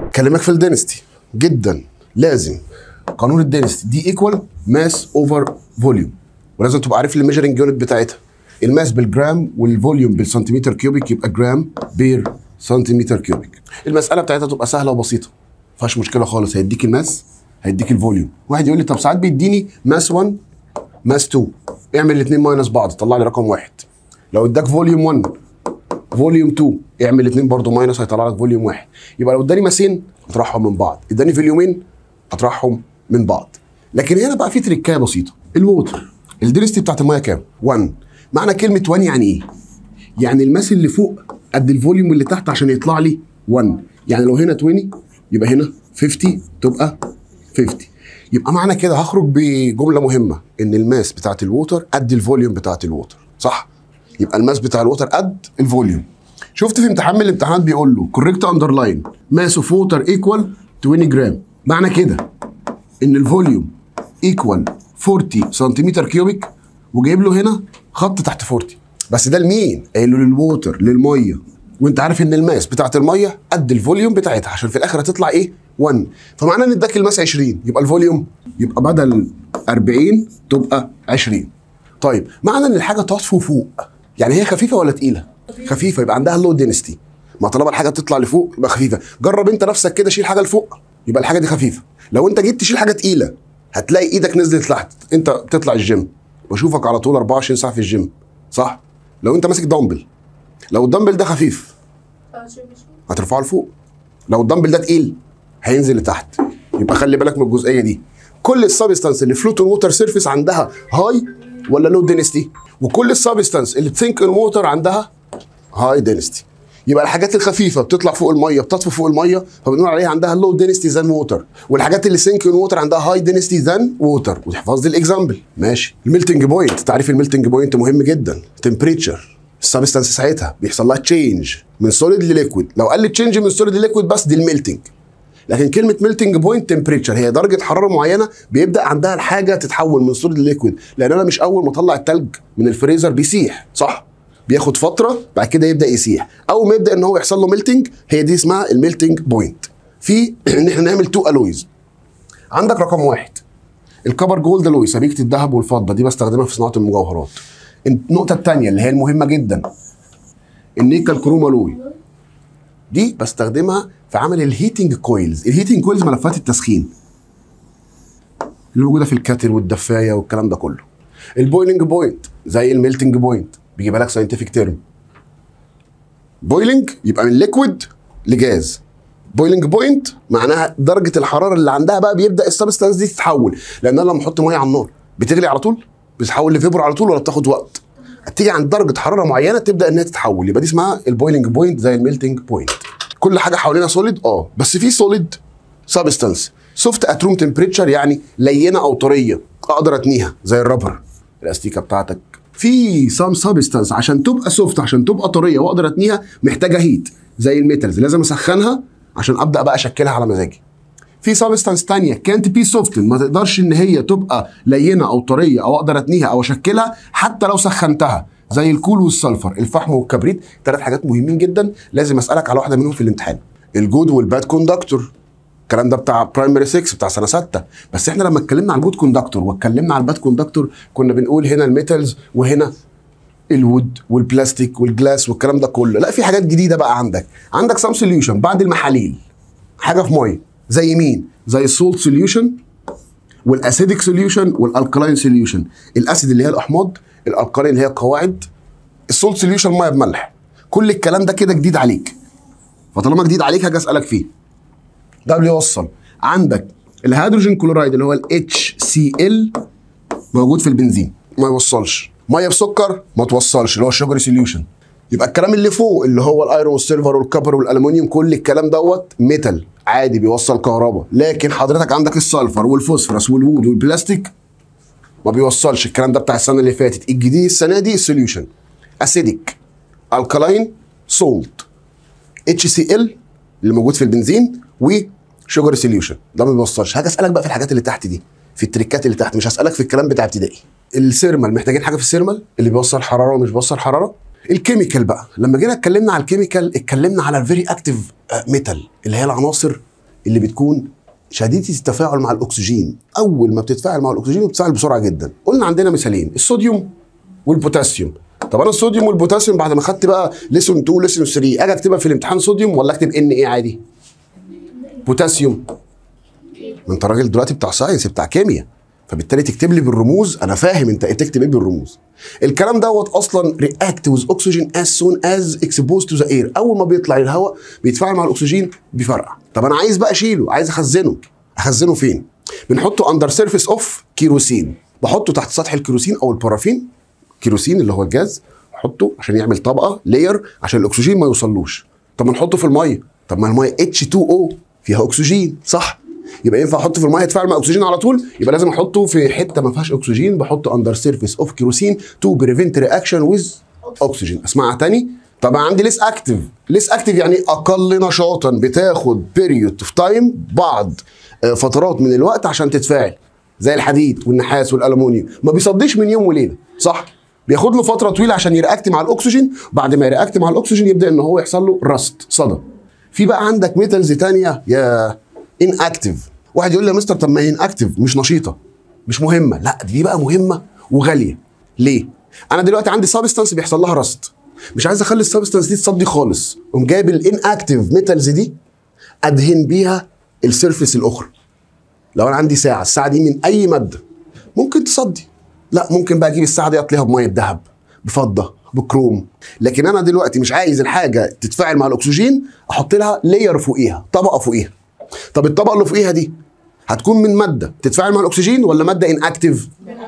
كلمك في الدينستي جدا لازم قانون الدينستي دي ايكوال ماس اوفر فوليوم ولازم تبقى عارف الميجرنج يونت بتاعتها الماس بالجرام والفوليوم بالسنتيمتر كيوبيك يبقى جرام بير سنتيمتر كيوبيك المساله بتاعتها تبقى سهله وبسيطه ما فيهاش مشكله خالص هيديك الماس هيديك الفوليوم واحد يقول لي طب ساعات بيديني ماس 1 ماس 2 اعمل الاثنين ماينس بعض طلع لي رقم واحد لو اداك فوليوم 1 فوليوم 2 اعمل الاثنين برضه ماينس هيطلع لك فوليوم واحد يبقى لو اداني ماسين اطرحهم من بعض اداني فوليومين اطرحهم من بعض لكن هنا بقى في تريكايه بسيطه الووتر الدنستي بتاعت الميه كام 1 معنى كلمه 1 يعني ايه يعني الماس اللي فوق قد الفوليوم اللي تحت عشان يطلع لي 1 يعني لو هنا 20 يبقى هنا 50 تبقى 50 يبقى معنى كده هخرج بجمله مهمه ان الماس بتاعت الووتر قد الفوليوم بتاعت الووتر صح يبقى الماس بتاع الووتر قد الفوليوم شفت في امتحان من الامتحانات بيقول له كوريكت اندرلاين ماس اوف ووتر ايكوال 20 جرام معنى كده ان الفوليوم ايكوال 40 سنتيمتر كيوبيك وجايب له هنا خط تحت 40 بس ده لمين؟ قايل له للووتر للميه وانت عارف ان الماس بتاعت الميه قد الفوليوم بتاعتها عشان في الاخر هتطلع ايه؟ 1 فمعناه ان اداك الماس 20 يبقى الفوليوم يبقى بدل 40 تبقى 20 طيب معنى ان الحاجه تطفو فوق يعني هي خفيفه ولا تقيله؟ خفيفه يبقى عندها لو دينستي ما طالما الحاجه بتطلع لفوق يبقى خفيفه جرب انت نفسك كده شيل حاجه لفوق يبقى الحاجه دي خفيفه لو انت جيت تشيل حاجه تقيله هتلاقي ايدك نزلت تحت انت بتطلع الجيم بشوفك على طول 24 ساعه في الجيم صح لو انت ماسك دمبل لو الدمبل ده خفيف هترفعه لفوق لو الدمبل ده تقيل هينزل لتحت يبقى خلي بالك من الجزئيه دي كل السبستانس اللي فلوت ووتر سيرفيس عندها هاي ولا لو دينستي وكل السبستانس اللي بتنك ووتر عندها هاي دينستي يبقى الحاجات الخفيفه بتطلع فوق الميه بتطفو فوق الميه فبنقول عليها عندها لو دينستي ذان ووتر والحاجات اللي سينك ووتر عندها هاي دينستي ذان ووتر وتحفظ لي الاكزامبل ماشي الميلتنج بوينت تعريف الميلتنج بوينت مهم جدا تمبريتشر السبستانس ساعتها بيحصل لها تشينج من سوليد لليكويد لو قال لي تشينج من سوليد لليكويد بس دي الميلتنج لكن كلمه ميلتنج بوينت تمبريتشر هي درجه حراره معينه بيبدا عندها الحاجه تتحول من سوليد لليكويد لان انا مش اول ما اطلع التلج من الفريزر بيسيح صح بياخد فتره بعد كده يبدا يسيح اول ما يبدا ان هو يحصل له ميلتنج هي دي اسمها الميلتنج بوينت في ان احنا نعمل تو الويز عندك رقم واحد الكبر جولد الوي سبيكه الذهب والفضه دي بستخدمها في صناعه المجوهرات النقطه الثانيه اللي هي المهمه جدا النيكل كروم الوي دي بستخدمها في عمل الهيتنج كويلز الهيتنج كويلز ملفات التسخين اللي موجوده في الكاتل والدفايه والكلام ده كله البويلنج بوينت زي الميلتنج بوينت بيجيبها لك ساينتفك تيرم بويلنج يبقى من ليكويد لجاز بويلنج بوينت معناها درجه الحراره اللي عندها بقى بيبدا السبستانس دي تتحول لان انا لما احط ميه على النار بتغلي على طول بتتحول لفيبر على طول ولا بتاخد وقت هتيجي عند درجه حراره معينه تبدا انها تتحول يبقى دي اسمها البويلنج بوينت زي الميلتنج بوينت كل حاجه حوالينا سوليد اه بس في سوليد سبستانس سوفت ات روم تمبريتشر يعني لينه او طريه اقدر اتنيها زي الرابر الاستيكه بتاعتك في سام سبستانس عشان تبقى سوفت عشان تبقى طريه واقدر اتنيها محتاجه هيت زي الميتالز لازم اسخنها عشان ابدا بقى اشكلها على مزاجي في سبستانس تانية كانت بي سوفتن ما تقدرش ان هي تبقى لينه او طريه او اقدر اتنيها او اشكلها حتى لو سخنتها زي الكول والسلفر الفحم والكبريت ثلاث حاجات مهمين جدا لازم اسالك على واحده منهم في الامتحان الجود والباد كوندكتور الكلام ده بتاع برايمري 6 بتاع سنه 6 بس احنا لما اتكلمنا على الجود كوندكتور واتكلمنا على الباد كوندكتور كنا بنقول هنا الميتالز وهنا الوود والبلاستيك والجلاس والكلام ده كله لا في حاجات جديده بقى عندك عندك سام سوليوشن بعد المحاليل حاجه في ميه زي مين زي السولت سوليوشن والاسيدك سوليوشن والالكلاين سوليوشن الاسيد اللي هي الاحماض الالكلاين اللي هي القواعد السولت سوليوشن ميه بملح كل الكلام ده كده جديد عليك فطالما جديد عليك هاجي اسالك فيه ده بيوصل عندك الهيدروجين كلورايد اللي هو ال HCl موجود في البنزين ما يوصلش ميه بسكر ما توصلش اللي هو الشجري سوليوشن يبقى الكلام اللي فوق اللي هو الايرون والسيلفر والكبر والالومنيوم كل الكلام دوت ميتال عادي بيوصل كهرباء لكن حضرتك عندك السلفر والفوسفورس والوود والبلاستيك ما بيوصلش الكلام ده بتاع السنه اللي فاتت الجديد السنه دي السوليوشن اسيديك الكلاين سولت اتش سي ال اللي موجود في البنزين وشوجر سوليوشن ده ما بيوصلش هاجي اسالك بقى في الحاجات اللي تحت دي في التريكات اللي تحت مش هسالك في الكلام بتاع ابتدائي السيرمال محتاجين حاجه في السيرمال اللي بيوصل حراره ومش بيوصل حراره الكيميكال بقى لما جينا اتكلمنا على الكيميكال اتكلمنا على الفيري اكتيف ميتال اللي هي العناصر اللي بتكون شديده التفاعل مع الاكسجين اول ما بتتفاعل مع الاكسجين بتتفاعل بسرعه جدا قلنا عندنا مثالين الصوديوم والبوتاسيوم طب انا الصوديوم والبوتاسيوم بعد ما خدت بقى ليسون 2 ليسون 3 اجي اكتبها في الامتحان صوديوم ولا اكتب ان ايه عادي بوتاسيوم ما انت راجل دلوقتي بتاع ساينس بتاع كيمياء فبالتالي تكتب لي بالرموز انا فاهم انت تكتب ايه بالرموز الكلام دوت اصلا رياكت ويز اوكسجين از سون از اكسبوز تو ذا اير اول ما بيطلع الهواء بيتفاعل مع الاكسجين بيفرقع طب انا عايز بقى اشيله عايز اخزنه اخزنه فين بنحطه اندر سيرفيس اوف كيروسين بحطه تحت سطح الكيروسين او البارافين كيروسين اللي هو الجاز احطه عشان يعمل طبقه لاير عشان الاكسجين ما يوصلوش طب ما نحطه في الميه طب ما الميه H2O فيها اكسجين صح يبقى ينفع احطه في الميه يتفاعل مع اكسجين على طول يبقى لازم احطه في حته ما فيهاش اكسجين بحطه اندر سيرفيس اوف كيروسين تو بريفنت رياكشن ويز اكسجين اسمعها تاني طبعا عندي ليس اكتف ليس اكتف يعني اقل نشاطا بتاخد بيريود اوف تايم بعض آه، فترات من الوقت عشان تتفاعل زي الحديد والنحاس والالومنيوم ما بيصديش من يوم وليله صح بياخد له فتره طويله عشان يرياكت مع الاكسجين بعد ما يرياكت مع الاكسجين يبدا ان هو يحصل له رست صدى في بقى عندك ميتالز تانية يا ان اكتف واحد يقول لي يا مستر طب ما هي ان اكتف مش نشيطه مش مهمه لا دي بقى مهمه وغاليه ليه انا دلوقتي عندي سبستانس بيحصل لها رست مش عايز اخلي السبستانس دي تصدي خالص قوم جايب الان اكتف ميتالز دي ادهن بيها السيرفيس الاخرى لو انا عندي ساعه الساعه دي من اي ماده ممكن تصدي لا ممكن بقى اجيب الساعه دي اطليها بميه ذهب بفضه بكروم لكن انا دلوقتي مش عايز الحاجه تتفاعل مع الاكسجين احط لها لاير فوقيها طبقه فوقيها طب الطبقه اللي فوقيها دي هتكون من ماده تتفاعل مع الاكسجين ولا ماده ان اكتف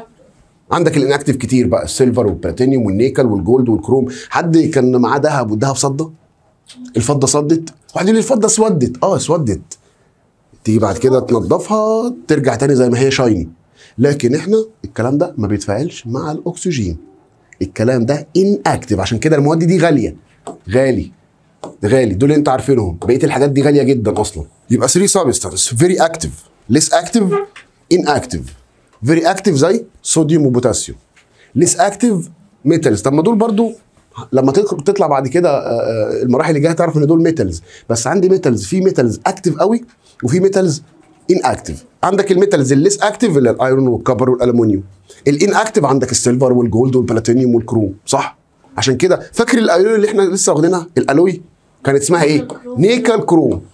عندك الاناكتيف كتير بقى السيلفر والبلاتينيوم والنيكل والجولد والكروم حد كان معاه ذهب والذهب صدى الفضه صدت واحد يقول لي الفضه اسودت اه اسودت تيجي بعد كده تنضفها ترجع تاني زي ما هي شايني لكن احنا الكلام ده ما بيتفاعلش مع الاكسجين الكلام ده ان اكتف عشان كده المواد دي غاليه غالي غالي دول اللي انت عارفينهم بقيه الحاجات دي غاليه جدا اصلا يبقى 3 سبستانس فيري اكتف ليس اكتف ان اكتف فيري اكتف زي صوديوم وبوتاسيوم ليس اكتف ميتالز طب ما دول برضو لما تك- تطلع بعد كده آه، آه، المراحل اللي جايه تعرف ان دول ميتالز بس عندي ميتالز في ميتالز اكتف قوي وفي ميتالز ان اكتف عندك الميتالز الليس اكتف اللي الايرون والكبر والالومنيوم الان اكتف عندك السيلفر والجولد والبلاتينيوم والكروم صح عشان كده فاكر الالوي اللي احنا لسه واخدينها الالوي كانت اسمها ايه نيكل كروم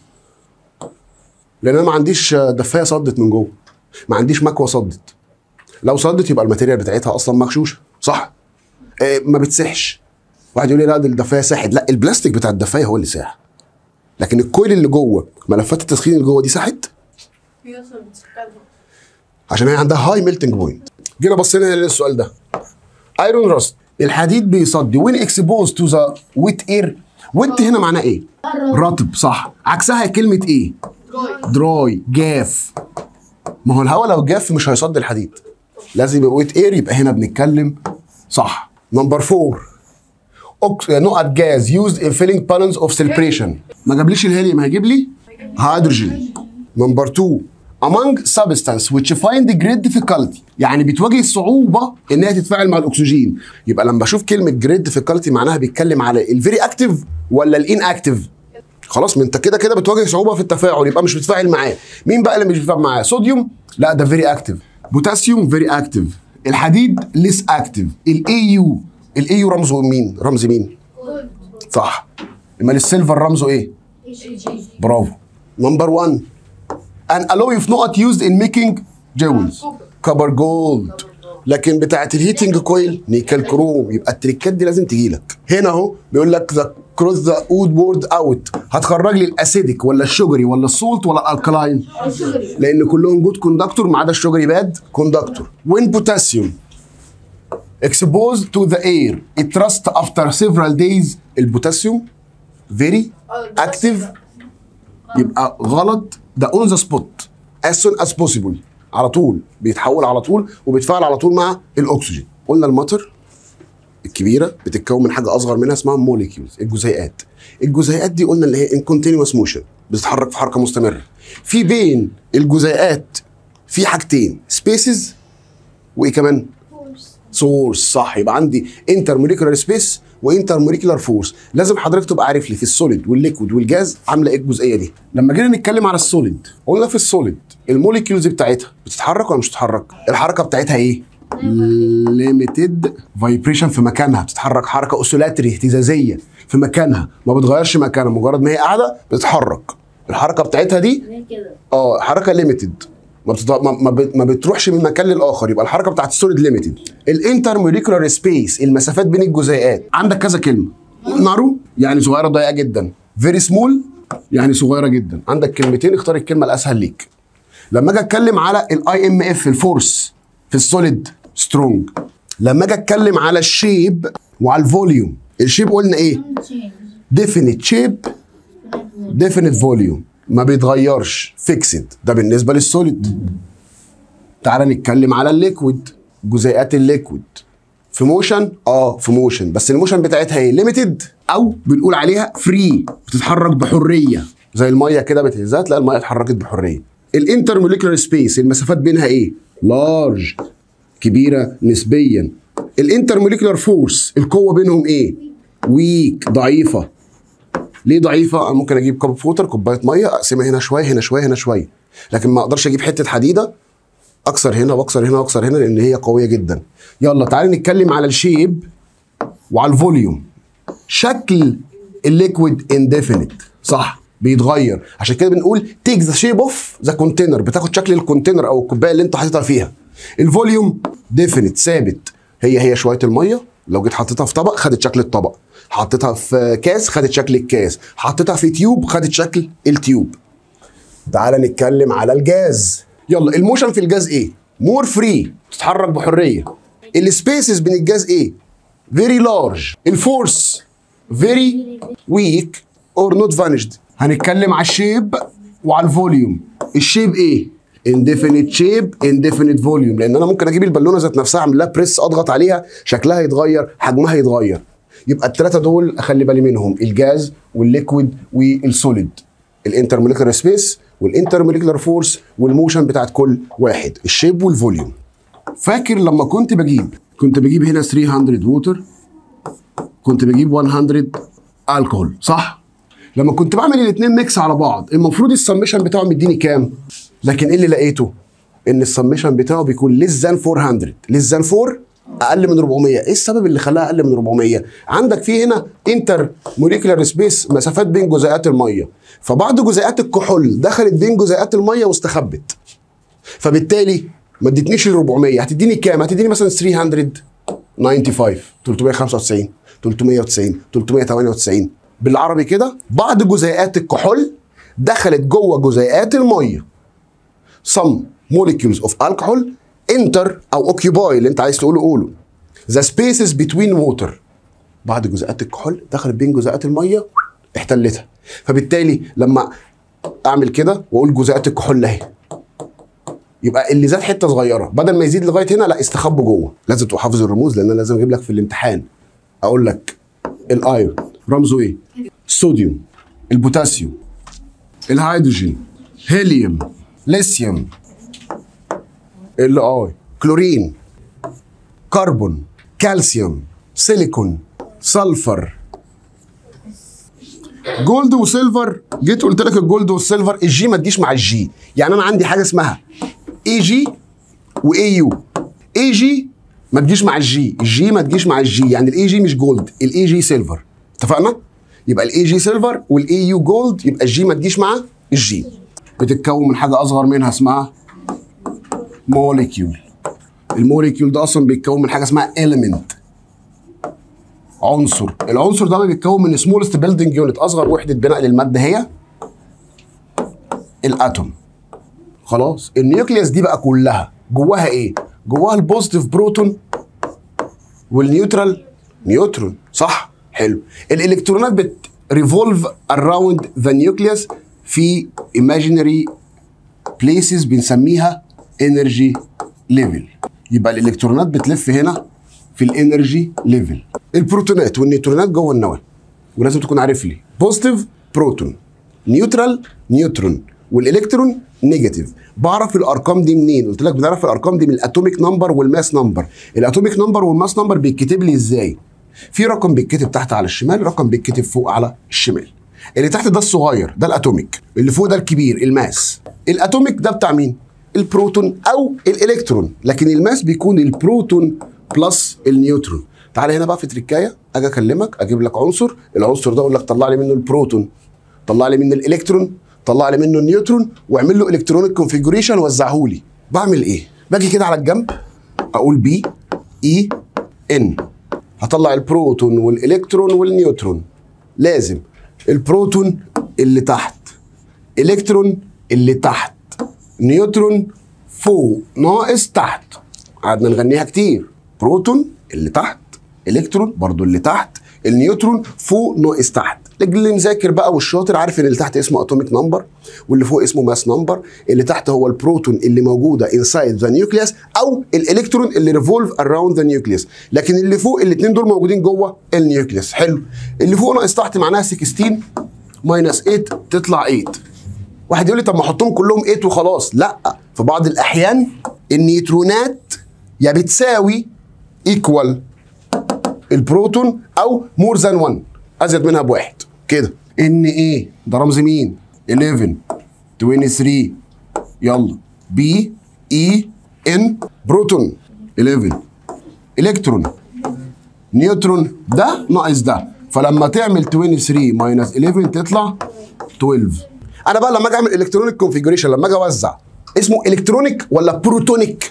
لان انا ما عنديش آه، دفايه صدت من جوه ما عنديش مكوه صدت لو صدت يبقى الماتيريال بتاعتها اصلا مغشوشه صح آه ما بتسحش واحد يقول لي لا دي الدفايه ساحت لا البلاستيك بتاع الدفايه هو اللي ساح لكن الكويل اللي جوه ملفات التسخين اللي جوه دي ساحت في اصلا بتسكرها عشان هي عندها هاي ميلتنج بوينت جينا بصينا للسؤال ده ايرون راست الحديد بيصدي وين اكسبوز تو ذا ويت اير ويت هنا معناه ايه رطب صح عكسها كلمه ايه دراي جاف ما هو الهواء لو جاف مش هيصدي الحديد لازم يبقى ويت اير يبقى هنا بنتكلم صح نمبر فور أوكس... نقط جاز يوزد ان فيلينج بالونز اوف سيلبريشن ما جابليش الهيليوم هيجيب لي هيدروجين نمبر 2 among substance which find great difficulty يعني بتواجه صعوبة انها تتفاعل مع الاكسجين يبقى لما بشوف كلمة great difficulty معناها بيتكلم على الفيري اكتف ولا الان اكتف خلاص ما انت كده كده بتواجه صعوبة في التفاعل يبقى مش بتتفاعل معاه مين بقى اللي مش بيتفاعل معاه صوديوم لا ده فيري اكتف بوتاسيوم فيري اكتف الحديد ليس اكتف الاي يو الاي يو رمزه مين رمز مين صح امال السيلفر رمزه ايه برافو نمبر 1 an alloy of not used in making jewels كبر جولد لكن بتاعت الهيتنج كويل نيكل كروم يبقى التريكات دي لازم تجي لك هنا اهو بيقول لك ذا كروس ذا وود بورد اوت هتخرج لي الاسيدك ولا الشجري ولا السولت ولا الالكلاين لان كلهم جود كوندكتور ما عدا الشجري باد كوندكتور وين بوتاسيوم exposed to the air it rust after several days البوتاسيوم very active يبقى غلط ده اون ذا سبوت as soon as possible على طول بيتحول على طول وبيتفاعل على طول مع الاكسجين قلنا المطر الكبيره بتتكون من حاجه اصغر منها اسمها موليكيولز الجزيئات الجزيئات دي قلنا اللي هي ان كونتينوس موشن بتتحرك في حركه مستمره في بين الجزيئات في حاجتين سبيسز وايه كمان سورس صح يبقى عندي انتر موليكولار سبيس وانتر موليكولار فورس لازم حضرتك تبقى عارف لي في السوليد والليكويد والجاز عامله ايه الجزئيه دي لما جينا نتكلم على السوليد قلنا في السوليد الموليكيولز بتاعتها بتتحرك ولا مش بتتحرك الحركه بتاعتها ايه ليميتد فايبريشن في مكانها بتتحرك حركه اوسيلاتري اهتزازيه في مكانها ما بتغيرش مكانها مجرد ما هي قاعده بتتحرك الحركه بتاعتها دي ليه كده؟ اه حركه ليميتد ما, بتط... ما, ما, بت... ما بتروحش من مكان للاخر يبقى الحركه بتاعت السوليد ليميتد الانتر موليكولار سبيس المسافات بين الجزيئات عندك كذا كلمه نارو يعني صغيره ضيقه جدا فيري سمول يعني صغيره جدا عندك كلمتين اختار الكلمه الاسهل ليك لما اجي اتكلم على الاي ام اف الفورس في السوليد سترونج لما اجي اتكلم على الشيب وعلى الفوليوم الشيب قلنا ايه ديفينيت شيب ديفينيت فوليوم ما بيتغيرش فيكسد ده بالنسبه للسوليد تعال نتكلم على الليكويد جزيئات الليكويد في موشن اه في موشن بس الموشن بتاعتها ايه ليميتد او بنقول عليها فري بتتحرك بحريه زي الميه كده بتهزها تلاقي الميه اتحركت بحريه الانتر موليكولار سبيس المسافات بينها ايه لارج كبيره نسبيا الانتر موليكولار فورس القوه بينهم ايه ويك ضعيفه ليه ضعيفه انا ممكن اجيب كوب فوتر كوبايه ميه اقسمها هنا شويه هنا شويه هنا شويه لكن ما اقدرش اجيب حته حديده اكسر هنا واكسر هنا واكسر هنا لان هي قويه جدا يلا تعالى نتكلم على الشيب وعلى الفوليوم شكل الليكويد انديفينيت صح بيتغير عشان كده بنقول تيك ذا شيب اوف ذا كونتينر بتاخد شكل الكونتينر او الكوبايه اللي انت حاططها فيها الفوليوم ديفينيت ثابت هي هي شويه الميه لو جيت حطيتها في طبق خدت شكل الطبق حطيتها في كاس خدت شكل الكاس حطيتها في تيوب خدت شكل التيوب تعالى نتكلم على الجاز يلا الموشن في الجاز ايه مور فري تتحرك بحريه السبيسز بين الجاز ايه فيري لارج الفورس فيري ويك اور نوت فانيشد هنتكلم على الشيب وعلى الفوليوم الشيب ايه indefinite shape indefinite volume لان انا ممكن اجيب البالونه ذات نفسها اعمل لها بريس اضغط عليها شكلها يتغير حجمها يتغير يبقى الثلاثه دول اخلي بالي منهم الجاز والليكويد والسوليد الانترموليكولار سبيس والانترموليكولار فورس والموشن بتاعت كل واحد الشيب والفوليوم فاكر لما كنت بجيب كنت بجيب هنا 300 ووتر كنت بجيب 100 الكحول صح لما كنت بعمل الاثنين ميكس على بعض المفروض السمشن بتاعه مديني كام لكن ايه اللي لقيته ان السمشن بتاعه بيكون ليس ذان 400 ليس ذان 4 اقل من 400 ايه السبب اللي خلاها اقل من 400 عندك في هنا انتر موليكولار سبيس مسافات بين جزيئات الميه فبعض جزيئات الكحول دخلت بين جزيئات الميه واستخبت فبالتالي ما ادتنيش ال 400 هتديني كام هتديني مثلا 395 395 390 398 بالعربي كده بعض جزيئات الكحول دخلت جوه جزيئات الميه some molecules of alcohol enter او occupy اللي انت عايز تقوله قوله the spaces between water بعض جزيئات الكحول دخلت بين جزيئات الميه احتلتها فبالتالي لما اعمل كده واقول جزيئات الكحول اهي يبقى اللي زاد حته صغيره بدل ما يزيد لغايه هنا لا استخبوا جوه لازم تبقى حافظ الرموز لان انا لازم اجيب لك في الامتحان اقول لك الايرون رمزه ايه الصوديوم البوتاسيوم الهيدروجين هيليوم ليثيوم ال اي كلورين كربون كالسيوم سيليكون سلفر جولد وسيلفر جيت قلت لك الجولد والسيلفر الجي ما تجيش مع الجي يعني انا عندي حاجه اسمها اي جي واي يو اي جي ما تجيش مع الجي الجي ما تجيش مع الجي يعني الاي جي مش جولد الاي جي سيلفر اتفقنا يبقى الاي جي سيلفر والاي يو جولد يبقى الجي ما تجيش مع الجي بتتكون من حاجه اصغر منها اسمها موليكيول الموليكيول ده اصلا بيتكون من حاجه اسمها element عنصر العنصر ده بيتكون من سمولست بيلدنج يونت اصغر وحده بناء للماده هي الاتوم خلاص النيوكليوس دي بقى كلها جواها ايه جواها البوزيتيف بروتون والنيوترال نيوترون صح حلو الالكترونات بت ريفولف اراوند ذا نيوكليوس في imaginary places بنسميها انرجي ليفل يبقى الالكترونات بتلف هنا في الانرجي ليفل البروتونات والنيوترونات جوه النواه ولازم تكون عارف لي بوزيتيف بروتون نيوترال نيوترون والالكترون نيجاتيف بعرف الارقام دي منين قلت لك بنعرف الارقام دي من الاتوميك نمبر والماس نمبر الاتوميك نمبر والماس نمبر بيتكتب لي ازاي في رقم بيتكتب تحت على الشمال رقم بيتكتب فوق على الشمال اللي تحت ده الصغير ده الاتوميك اللي فوق ده الكبير الماس الاتوميك ده بتاع مين البروتون او الالكترون لكن الماس بيكون البروتون بلس النيوترون تعالى هنا بقى في تريكايه اجي اكلمك اجيب لك عنصر العنصر ده اقول لك طلع لي منه البروتون طلع لي منه الالكترون طلع لي منه النيوترون واعمل له الكترونيك كونفيجريشن وزعه لي بعمل ايه باجي كده على الجنب اقول بي اي ان هطلع البروتون والالكترون والنيوترون لازم البروتون اللي تحت الكترون اللي تحت نيوترون فوق ناقص تحت قعدنا نغنيها كتير بروتون اللي تحت الكترون برضو اللي تحت النيوترون فوق ناقص تحت اللي مذاكر بقى والشاطر عارف ان اللي تحت اسمه اتوميك نمبر واللي فوق اسمه ماس نمبر اللي تحت هو البروتون اللي موجوده انسايد ذا نيوكليوس او الالكترون اللي ريفولف اراوند ذا نيوكليوس لكن اللي فوق الاثنين دول موجودين جوه النيوكليوس حلو اللي فوق ناقص تحت معناها 16 ماينس 8 تطلع 8 واحد يقول لي طب ما احطهم كلهم 8 وخلاص لا في بعض الاحيان النيوترونات يا بتساوي ايكوال البروتون او مور ذان 1 ازيد منها بواحد كده ان ايه ده رمز مين 11 23 يلا بي اي ان بروتون 11 الكترون نيوترون ده ناقص ده فلما تعمل 23 ماينس 11 تطلع 12 انا بقى لما اجي اعمل الكترونيك كونفيجريشن لما اجي اوزع اسمه الكترونيك ولا بروتونيك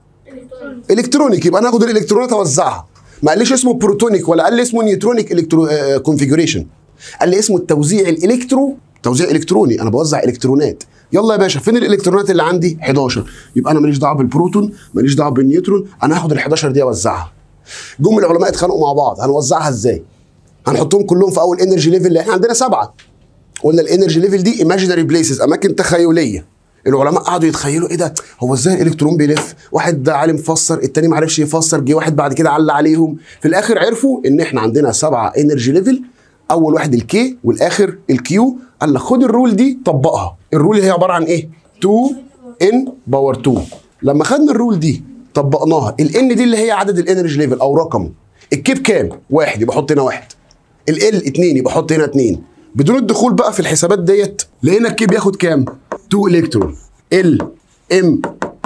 الكترونيك يبقى انا هاخد الالكترونات اوزعها ما قاليش اسمه بروتونيك ولا قال لي اسمه نيوترونيك الكترو كونفيجريشن قال لي اسمه التوزيع الالكترو توزيع الكتروني انا بوزع الكترونات يلا يا باشا فين الالكترونات اللي عندي 11 يبقى انا ماليش دعوه بالبروتون ماليش دعوه بالنيوترون انا هاخد ال 11 دي اوزعها جم العلماء اتخانقوا مع بعض هنوزعها ازاي هنحطهم كلهم في اول انرجي ليفل احنا عندنا سبعه قلنا الانرجي ليفل دي ايماجينري بليسز اماكن تخيليه العلماء قعدوا يتخيلوا ايه ده هو ازاي الالكترون بيلف واحد ده عالم فسر التاني ما عرفش يفسر جه واحد بعد كده علق عليهم في الاخر عرفوا ان احنا عندنا سبعه انرجي ليفل اول واحد الكي والاخر الكيو قال لك خد الرول دي طبقها الرول هي عباره عن ايه 2 ان باور 2 لما خدنا الرول دي طبقناها الان دي اللي هي عدد الانرجي ليفل او رقمه الكيب كام واحد يبقى حط هنا واحد ال اتنين يبقى حط هنا اتنين بدون الدخول بقى في الحسابات ديت لقينا الكيب ياخد كام 2 الكترون ال ام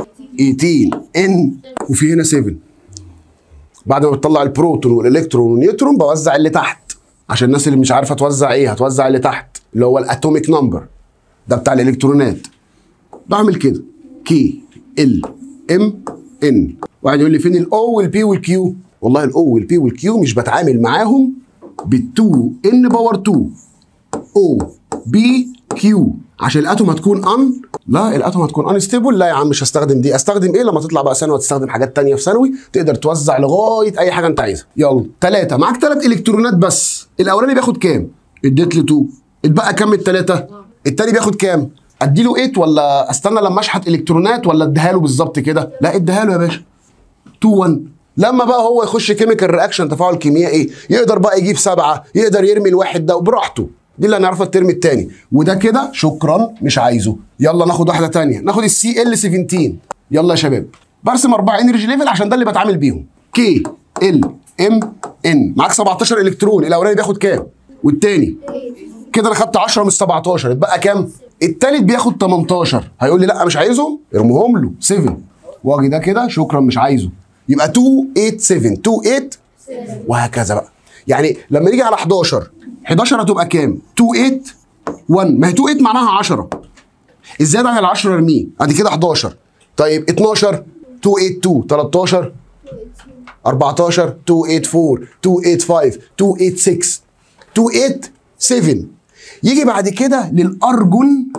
18 ان وفي هنا 7 بعد ما بتطلع البروتون والالكترون والنيوترون بوزع اللي تحت عشان الناس اللي مش عارفه توزع ايه هتوزع اللي تحت اللي هو الاتوميك نمبر ده بتاع الالكترونات بعمل كده كي ال ام ان واحد يقول لي فين الاو والبي والكيو والله الاو والبي والكيو مش بتعامل معاهم بال2 ان باور 2 او بي كيو عشان الاتوم هتكون ان لا الاتوم هتكون ان ستيبل لا يا عم مش هستخدم دي استخدم ايه لما تطلع بقى ثانوي وتستخدم حاجات تانية في ثانوي تقدر توزع لغايه اي حاجه انت عايزها يلا ثلاثه معاك ثلاث الكترونات بس الاولاني بياخد كام اديت له 2 اتبقى كام الثلاثه التاني بياخد كام اديله 8 ولا استنى لما اشحت الكترونات ولا اديها له بالظبط كده لا اديها له يا باشا 2 1 لما بقى هو يخش كيميكال رياكشن تفاعل كيميائي يقدر بقى يجيب سبعه يقدر يرمي الواحد ده براحته دي اللي هنعرفها الترم الثاني وده كده شكرا مش عايزه يلا ناخد واحده ثانيه ناخد السي ال 17 يلا يا شباب برسم اربعه انرجي ليفل عشان ده اللي بتعامل بيهم كي ال ام ان معاك 17 الكترون الاولاني بياخد كام والتاني كده انا خدت 10 من 17 اتبقى كام التالت بياخد 18 هيقول لي لا مش عايزهم ارميهم له 7 واجي ده كده شكرا مش عايزه يبقى 2 8 7 2 8 وهكذا بقى يعني لما نيجي على 11 11 هتبقى كام 2 8 1 ما هي 2 8 معناها 10 الزياده عن ال 10 ارميه ادي كده 11 طيب 12 2 8 2 13 14 2 8 4 2 8 5 2 8 6 2 8 7 يجي بعد كده للارجون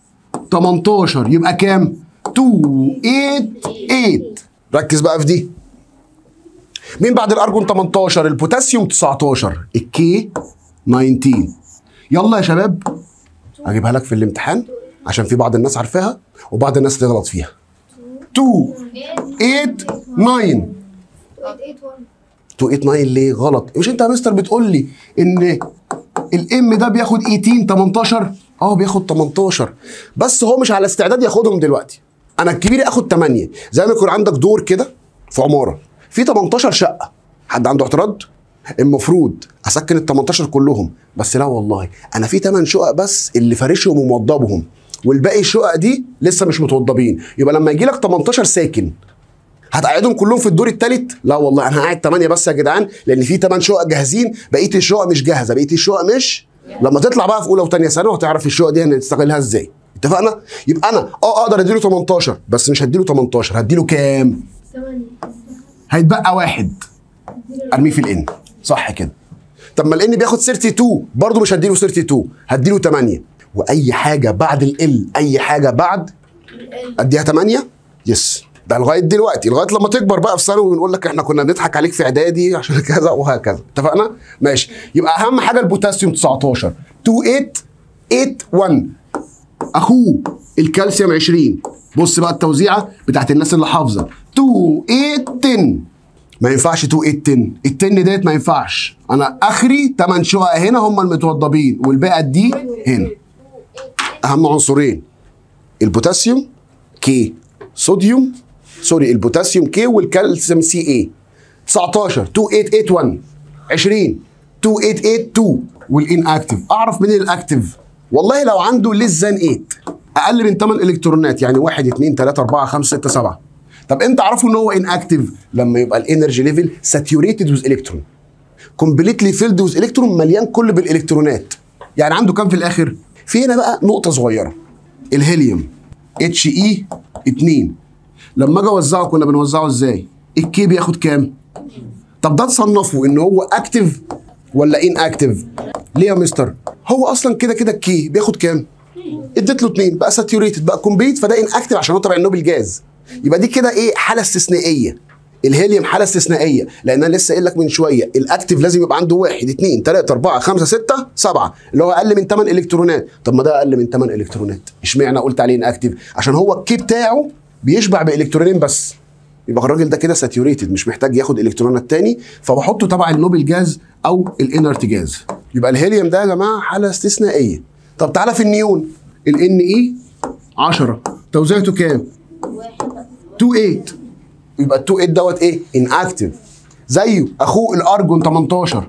18 يبقى كام 2 8 8 ركز بقى في دي مين بعد الارجون 18 البوتاسيوم 19 الكي 19 يلا يا شباب اجيبها لك في الامتحان عشان في بعض الناس عارفاها وبعض الناس تغلط فيها 2 8 9 2 8 9 ليه غلط مش انت يا مستر بتقول لي ان الام ده بياخد 18 18 اه بياخد 18 بس هو مش على استعداد ياخدهم دلوقتي انا الكبير اخد 8 زي ما يكون عندك دور كده في عماره في 18 شقه حد عنده اعتراض المفروض اسكن ال 18 كلهم بس لا والله انا في 8 شقق بس اللي فارشهم وموضبهم والباقي الشقق دي لسه مش متوضبين يبقى لما يجي لك 18 ساكن هتقعدهم كلهم في الدور الثالث لا والله انا هقعد 8 بس يا جدعان لان في 8 شقق جاهزين بقيه الشقق مش جاهزه بقيه الشقق مش لما تطلع بقى في اولى وثانيه ثانوي هتعرف الشقق دي هنستغلها ازاي اتفقنا يبقى انا اه اقدر اديله 18 بس مش هديله 18 هديله كام ثمانية هيتبقى واحد ارميه في الان صح كده طب ما الان بياخد 32 برضه مش هديله 32 هديله 8 واي حاجه بعد ال اي حاجه بعد اديها 8 يس ده لغايه دلوقتي لغايه لما تكبر بقى في ثانوي ونقول لك احنا كنا بنضحك عليك في اعدادي عشان كذا وهكذا اتفقنا ماشي يبقى اهم حاجه البوتاسيوم 19 2881 اخوه الكالسيوم 20 بص بقى التوزيعه بتاعت الناس اللي حافظه 2810 ما ينفعش 2810 التن ديت ما ينفعش انا اخري 8 شقق هنا هم المتوضبين والباقي دي هنا اهم عنصرين البوتاسيوم كي صوديوم سوري البوتاسيوم كي والكالسيوم سي اي 19 2881 20 2882 والان اكتف اعرف منين الاكتف والله لو عنده ليس ذان 8 اقل من 8 الكترونات يعني 1 2 3 4 5 6 7 طب انت عرفه ان هو ان اكتف لما يبقى الانرجي ليفل ساتيوريتد ويز الكترون كومبليتلي فيلد ويز الكترون مليان كل بالالكترونات يعني عنده كام في الاخر في هنا بقى نقطه صغيره الهيليوم اتش اي 2 لما اجي اوزعه كنا بنوزعه ازاي الكي بياخد كام طب ده تصنفه ان هو اكتف ولا ان اكتف ليه يا مستر هو اصلا كده كده الكي بياخد كام اديت له 2 بقى ساتيوريتد بقى كومبليت فده ان اكتف عشان هو تبع النوبل جاز يبقى دي كده ايه حاله استثنائيه الهيليوم حاله استثنائيه لان انا لسه قايل لك من شويه الاكتف لازم يبقى عنده 1 2 3 4 5 6 7 اللي هو اقل من 8 الكترونات طب ما ده اقل من 8 الكترونات اشمعنى قلت عليه ان اكتف عشان هو الكي بتاعه بيشبع بالكترونين بس يبقى الراجل ده كده ساتيوريتد مش محتاج ياخد الكترونات تاني فبحطه تبع النوبل جاز او الانرت جاز يبقى الهيليوم ده يا جماعه حاله استثنائيه طب تعالى في النيون الان اي 10 توزيعته كام 28 يبقى ال 28 دوت ايه ان اكتف زيه اخوه الارجون 18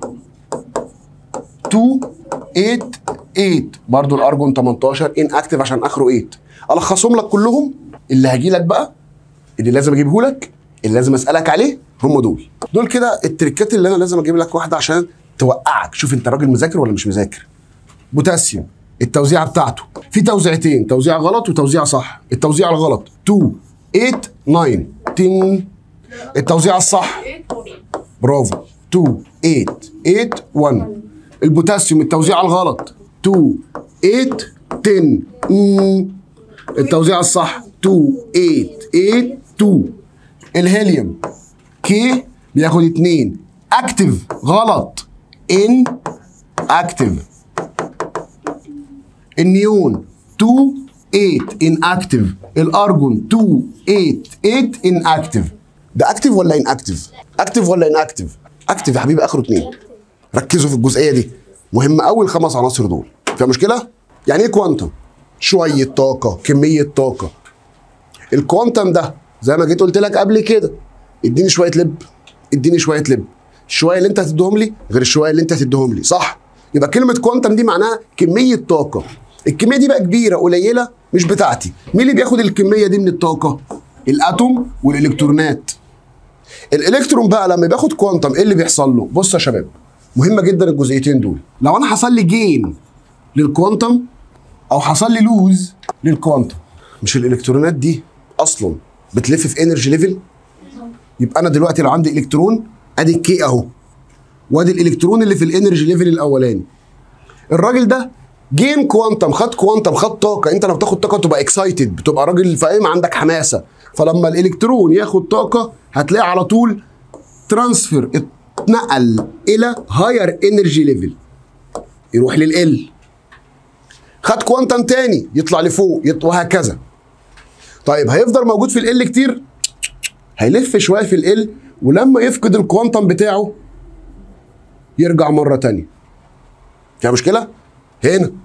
288 برضه الارجون 18 ان اكتف عشان اخره 8 الخصهم لك كلهم اللي هجي لك بقى اللي لازم اجيبه لك اللي لازم اسالك عليه هم دول دول كده التريكات اللي انا لازم اجيب لك واحده عشان توقعك شوف انت راجل مذاكر ولا مش مذاكر بوتاسيوم التوزيعه بتاعته في توزيعتين توزيع غلط وتوزيع صح التوزيع الغلط 2 8 9 10 التوزيع الصح برافو 2 8 8 1 البوتاسيوم التوزيع الغلط 2 8 10 مم. التوزيع الصح 2 8 8 2 الهيليوم كي بياخد 2 اكتف غلط ان اكتف النيون 2 8 ان اكتف الارجون 2 8 8 ان اكتف ده اكتف ولا ان اكتف اكتف ولا ان اكتف اكتف يا حبيبي اخره 2 ركزوا في الجزئيه دي مهم قوي الخمس عناصر دول فيها مشكله يعني ايه كوانتم شويه طاقه كميه طاقه الكوانتم ده زي ما جيت قلت لك قبل كده اديني شويه لب اديني شويه لب الشويه اللي انت هتديهم لي غير الشويه اللي انت هتديهم لي صح يبقى كلمه كوانتم دي معناها كميه طاقه الكميه دي بقى كبيره قليله مش بتاعتي مين اللي بياخد الكميه دي من الطاقه الاتوم والالكترونات الالكترون بقى لما بياخد كوانتم ايه اللي بيحصل له بص يا شباب مهمه جدا الجزئيتين دول لو انا حصل لي جين للكوانتم او حصل لي لوز للكوانتم مش الالكترونات دي اصلا بتلف في انرجي ليفل يبقى انا دلوقتي لو عندي الكترون ادي الكي اهو وادي الالكترون اللي في الانرجي ليفل الاولاني الراجل ده جيم كوانتم خد كوانتم خد طاقه انت لما بتاخد طاقه تبقى اكسايتد بتبقى راجل فاهم عندك حماسه فلما الالكترون ياخد طاقه هتلاقي على طول ترانسفير اتنقل الى هاير انرجي ليفل يروح للال خد كوانتم تاني يطلع لفوق يط... وهكذا طيب هيفضل موجود في ال كتير هيلف شويه في ال ولما يفقد الكوانتم بتاعه يرجع مره تانية فيها مشكله هنا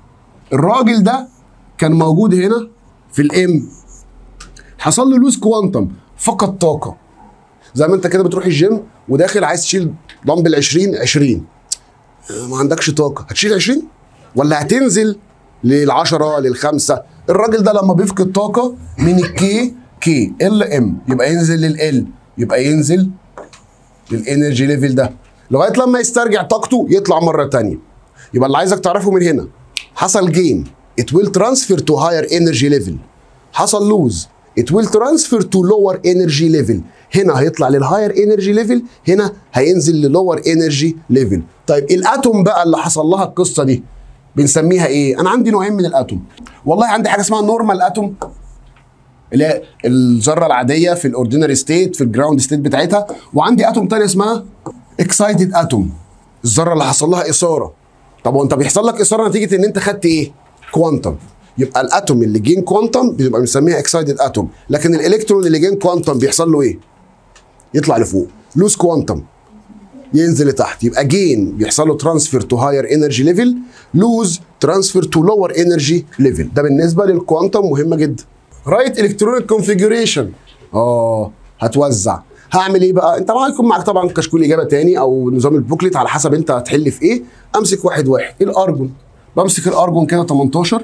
الراجل ده كان موجود هنا في الام حصل له لوز كوانتم فقد طاقه زي ما انت كده بتروح الجيم وداخل عايز تشيل دمبل 20 20 ما عندكش طاقه هتشيل 20 ولا هتنزل للعشرة للخمسة الراجل ده لما بيفقد طاقة من الكي كي ال ام يبقى ينزل لل يبقى ينزل للانرجي ليفل ده لغاية لما يسترجع طاقته يطلع مرة تانية يبقى اللي عايزك تعرفه من هنا حصل جين it will transfer to higher energy level حصل لوز it will transfer to lower energy level هنا هيطلع للهاير انرجي ليفل هنا هينزل للور انرجي ليفل طيب الاتوم بقى اللي حصل لها القصه دي بنسميها ايه انا عندي نوعين من الاتوم والله عندي حاجه اسمها نورمال اتوم اللي هي الذره العاديه في الاوردينري ستيت في الجراوند ستيت بتاعتها وعندي اتوم تاني اسمها اكسايتد اتوم الذره اللي حصل لها اثاره طب وانت بيحصل لك اثاره نتيجه ان انت خدت ايه كوانتم يبقى الاتوم اللي جين كوانتم بيبقى بنسميها اكسايتد اتوم لكن الالكترون اللي جين كوانتم بيحصل له ايه يطلع لفوق لوز كوانتم ينزل لتحت يبقى جين بيحصل له ترانسفير تو هاير انرجي ليفل لوز ترانسفير تو لور انرجي ليفل ده بالنسبه للكوانتم مهمه جدا رايت الكترونيك كونفيجريشن اه هتوزع هعمل ايه بقى انت معاك يكون معاك طبعا كشكول اجابه تاني او نظام البوكليت على حسب انت هتحل في ايه امسك واحد واحد الارجون بمسك الارجون كده 18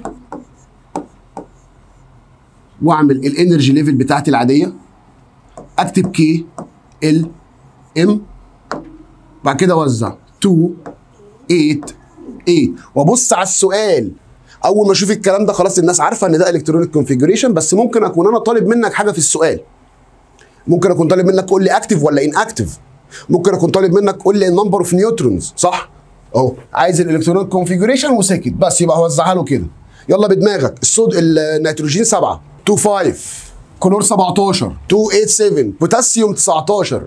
واعمل الانرجي ليفل بتاعتي العاديه اكتب كي ال ام بعد كده اوزع 2 8 8 وابص على السؤال اول ما اشوف الكلام ده خلاص الناس عارفه ان ده الكترونيك كونفيجريشن بس ممكن اكون انا طالب منك حاجه في السؤال ممكن اكون طالب منك قول لي اكتف ولا ان اكتف ممكن اكون طالب منك قول لي النمبر اوف نيوترونز صح اهو عايز الالكترونيك كونفيجريشن وسكت بس يبقى هوزعها له كده يلا بدماغك الصود النيتروجين 7 2 5 كلور 17 2 8 7 بوتاسيوم 19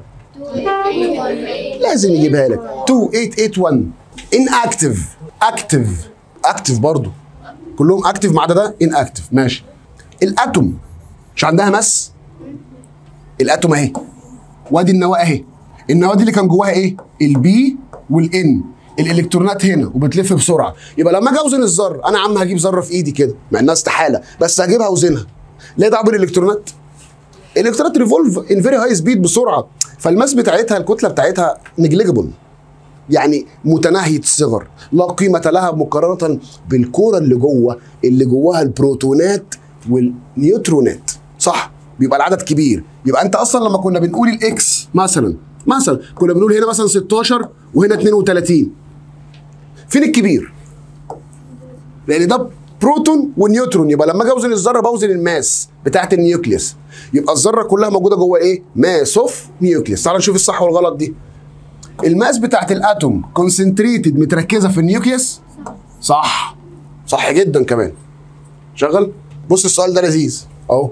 لازم يجيبها لك 2881 ان اكتف اكتف اكتف برضه كلهم اكتف ما عدا ده ان اكتف ماشي الاتوم مش عندها مس الاتوم اهي وادي النواه اهي النواه دي اللي كان جواها ايه البي والان الالكترونات هنا وبتلف بسرعه يبقى لما اجي اوزن الذره انا يا عم هجيب ذره في ايدي كده مع انها استحاله بس هجيبها اوزنها ليه دعوه بالالكترونات الالكترونات ريفولف ان فيري هاي سبيد بسرعه فالماس بتاعتها الكتله بتاعتها نجليجبل يعني متناهيه الصغر لا قيمه لها مقارنه بالكوره اللي جوه اللي جواها البروتونات والنيوترونات صح بيبقى العدد كبير يبقى انت اصلا لما كنا بنقول الاكس مثلا مثلا كنا بنقول هنا مثلا 16 وهنا 32 فين الكبير لان ده بروتون ونيوترون يبقى لما اجي اوزن الذره بوزن الماس بتاعت النيوكليوس يبقى الذره كلها موجوده جوه ايه ماس اوف نيوكليوس تعال نشوف الصح والغلط دي الماس بتاعت الاتوم كونسنتريتد متركزه في النيوكليوس صح صح جدا كمان شغل بص السؤال ده لذيذ اهو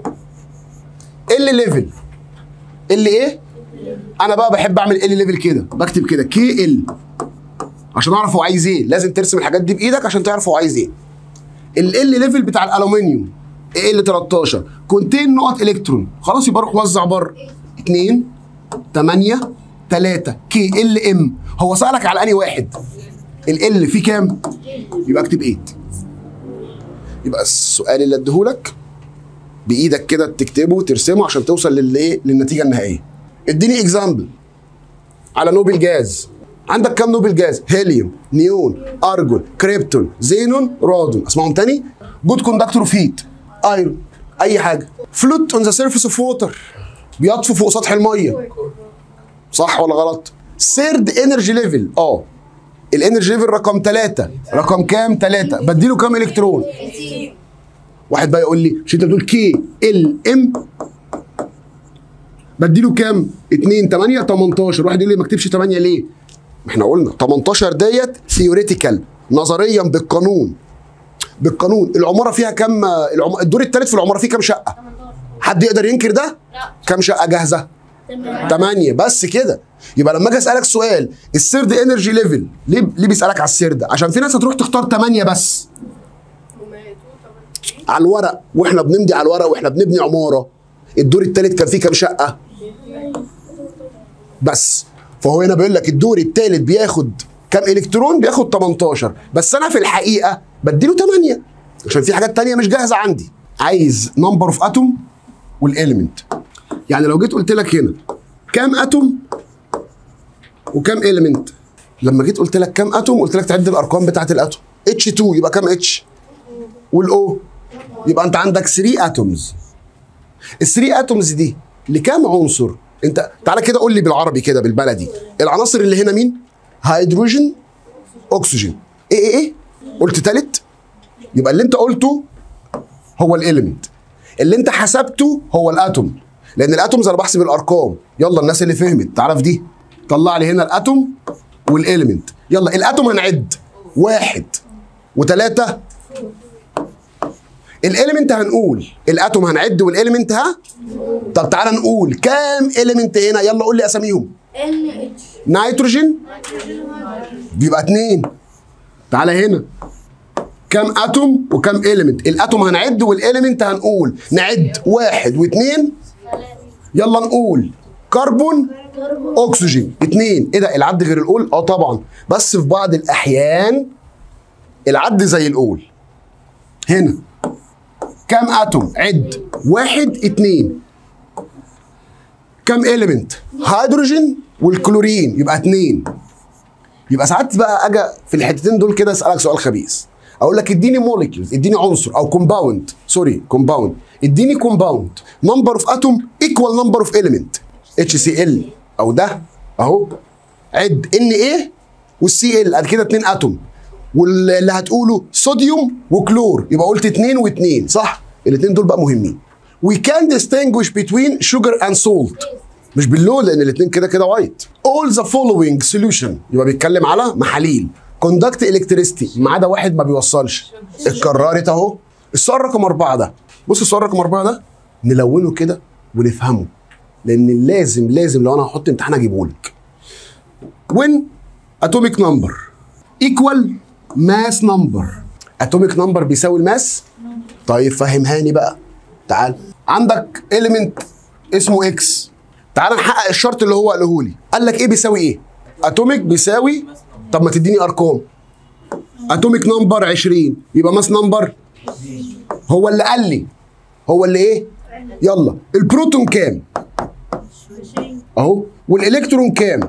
ال ليفل ال ايه انا بقى بحب اعمل ال ليفل كده بكتب كده كي ال عشان اعرف هو عايز ايه لازم ترسم الحاجات دي بايدك عشان تعرف هو عايز ايه ال ليفل بتاع الالومنيوم ال 13 كونتين نقط الكترون خلاص يبقى اروح وزع بره 2 8 3 كي ال ام هو سالك على انهي واحد ال فيه كام يبقى اكتب 8 يبقى السؤال اللي اديهولك بايدك كده تكتبه وترسمه عشان توصل للايه للنتيجه النهائيه اديني اكزامبل على نوبل جاز عندك كام نوبل جاز هيليوم نيون ارجون كريبتون زينون رادون اسمعهم تاني جود كوندكتور اوف هيت ايرون اي حاجه فلوت اون ذا سيرفيس اوف ووتر بيطفو فوق سطح الميه صح ولا غلط سيرد انرجي ليفل اه الانرجي ليفل رقم ثلاثة رقم كام ثلاثة بديله كام الكترون واحد بقى يقول لي مش انت بتقول كي ال ام بديله كام 2 8 18 واحد يقول لي ما اكتبش 8 ليه ما احنا قلنا 18 ديت ثيوريتيكال نظريا بالقانون بالقانون العماره فيها كام العم... الدور الثالث في العماره فيه كام شقه حد يقدر ينكر ده لا كام شقه جاهزه 8 بس كده يبقى لما اجي اسالك سؤال السيرد انرجي ليفل ليه ليه بيسالك على السيرد عشان في ناس هتروح تختار 8 بس وماتوا طبعا على الورق واحنا بنمضي على الورق واحنا بنبني عماره الدور الثالث كان فيه كام شقه بس فهو هنا بيقول لك الدور الثالث بياخد كام الكترون بياخد 18 بس انا في الحقيقه بديله 8 عشان في حاجات تانية مش جاهزه عندي عايز نمبر اوف اتوم والاليمنت يعني لو جيت قلت لك هنا كام اتوم وكام اليمنت لما جيت قلت لك كام اتوم قلت لك تعد الارقام بتاعت الاتوم اتش 2 يبقى كام اتش والاو يبقى انت عندك 3 اتومز ال 3 اتومز دي لكام عنصر انت تعالى كده قول لي بالعربي كده بالبلدي العناصر اللي هنا مين هيدروجين اكسجين ايه ايه ايه قلت تالت يبقى اللي انت قلته هو الاليمنت اللي انت حسبته هو الاتوم لان الاتومز انا بحسب الارقام يلا الناس اللي فهمت تعرف دي طلع لي هنا الاتوم والاليمنت يلا الاتوم هنعد واحد وثلاثة الاليمنت هنقول الاتوم هنعد والاليمنت ها طب تعالى نقول كام اليمنت هنا يلا قول لي اساميهم ان اتش نيتروجين بيبقى اتنين تعالى هنا كام اتوم وكام اليمنت الاتوم هنعد والاليمنت هنقول نعد واحد واثنين يلا نقول كربون اكسجين اتنين ايه ده العد غير الاول اه طبعا بس في بعض الاحيان العد زي الاول هنا كام اتوم عد واحد اتنين كام اليمنت هيدروجين والكلورين يبقى اتنين يبقى ساعات بقى اجي في الحتتين دول كده اسالك سؤال خبيث اقول لك اديني موليكيولز اديني عنصر او كومباوند سوري كومباوند اديني كومباوند نمبر اوف اتوم ايكوال نمبر اوف اليمنت اتش سي ال او ده اهو عد ان ايه والسي ال ادي كده اتنين اتوم واللي هتقوله صوديوم وكلور يبقى قلت اتنين واتنين صح الاتنين دول بقى مهمين we can distinguish between sugar and salt مش باللون لان الاثنين كده كده وايت all the following solution يبقى بيتكلم على محاليل conduct electricity ما عدا واحد ما بيوصلش اتكررت اهو السؤال رقم أربعة ده بص السؤال رقم أربعة ده نلونه كده ونفهمه لان لازم لازم لو انا هحط امتحان اجيبه لك when atomic number equal mass number atomic number بيساوي الماس طيب فهمهاني بقى تعال عندك element اسمه اكس تعال نحقق الشرط اللي هو قاله لي قال لك ايه بيساوي ايه اتوميك بيساوي طب ما تديني ارقام اتوميك نمبر 20 يبقى ماس نمبر هو اللي قال لي هو اللي ايه يلا البروتون كام اهو والالكترون كام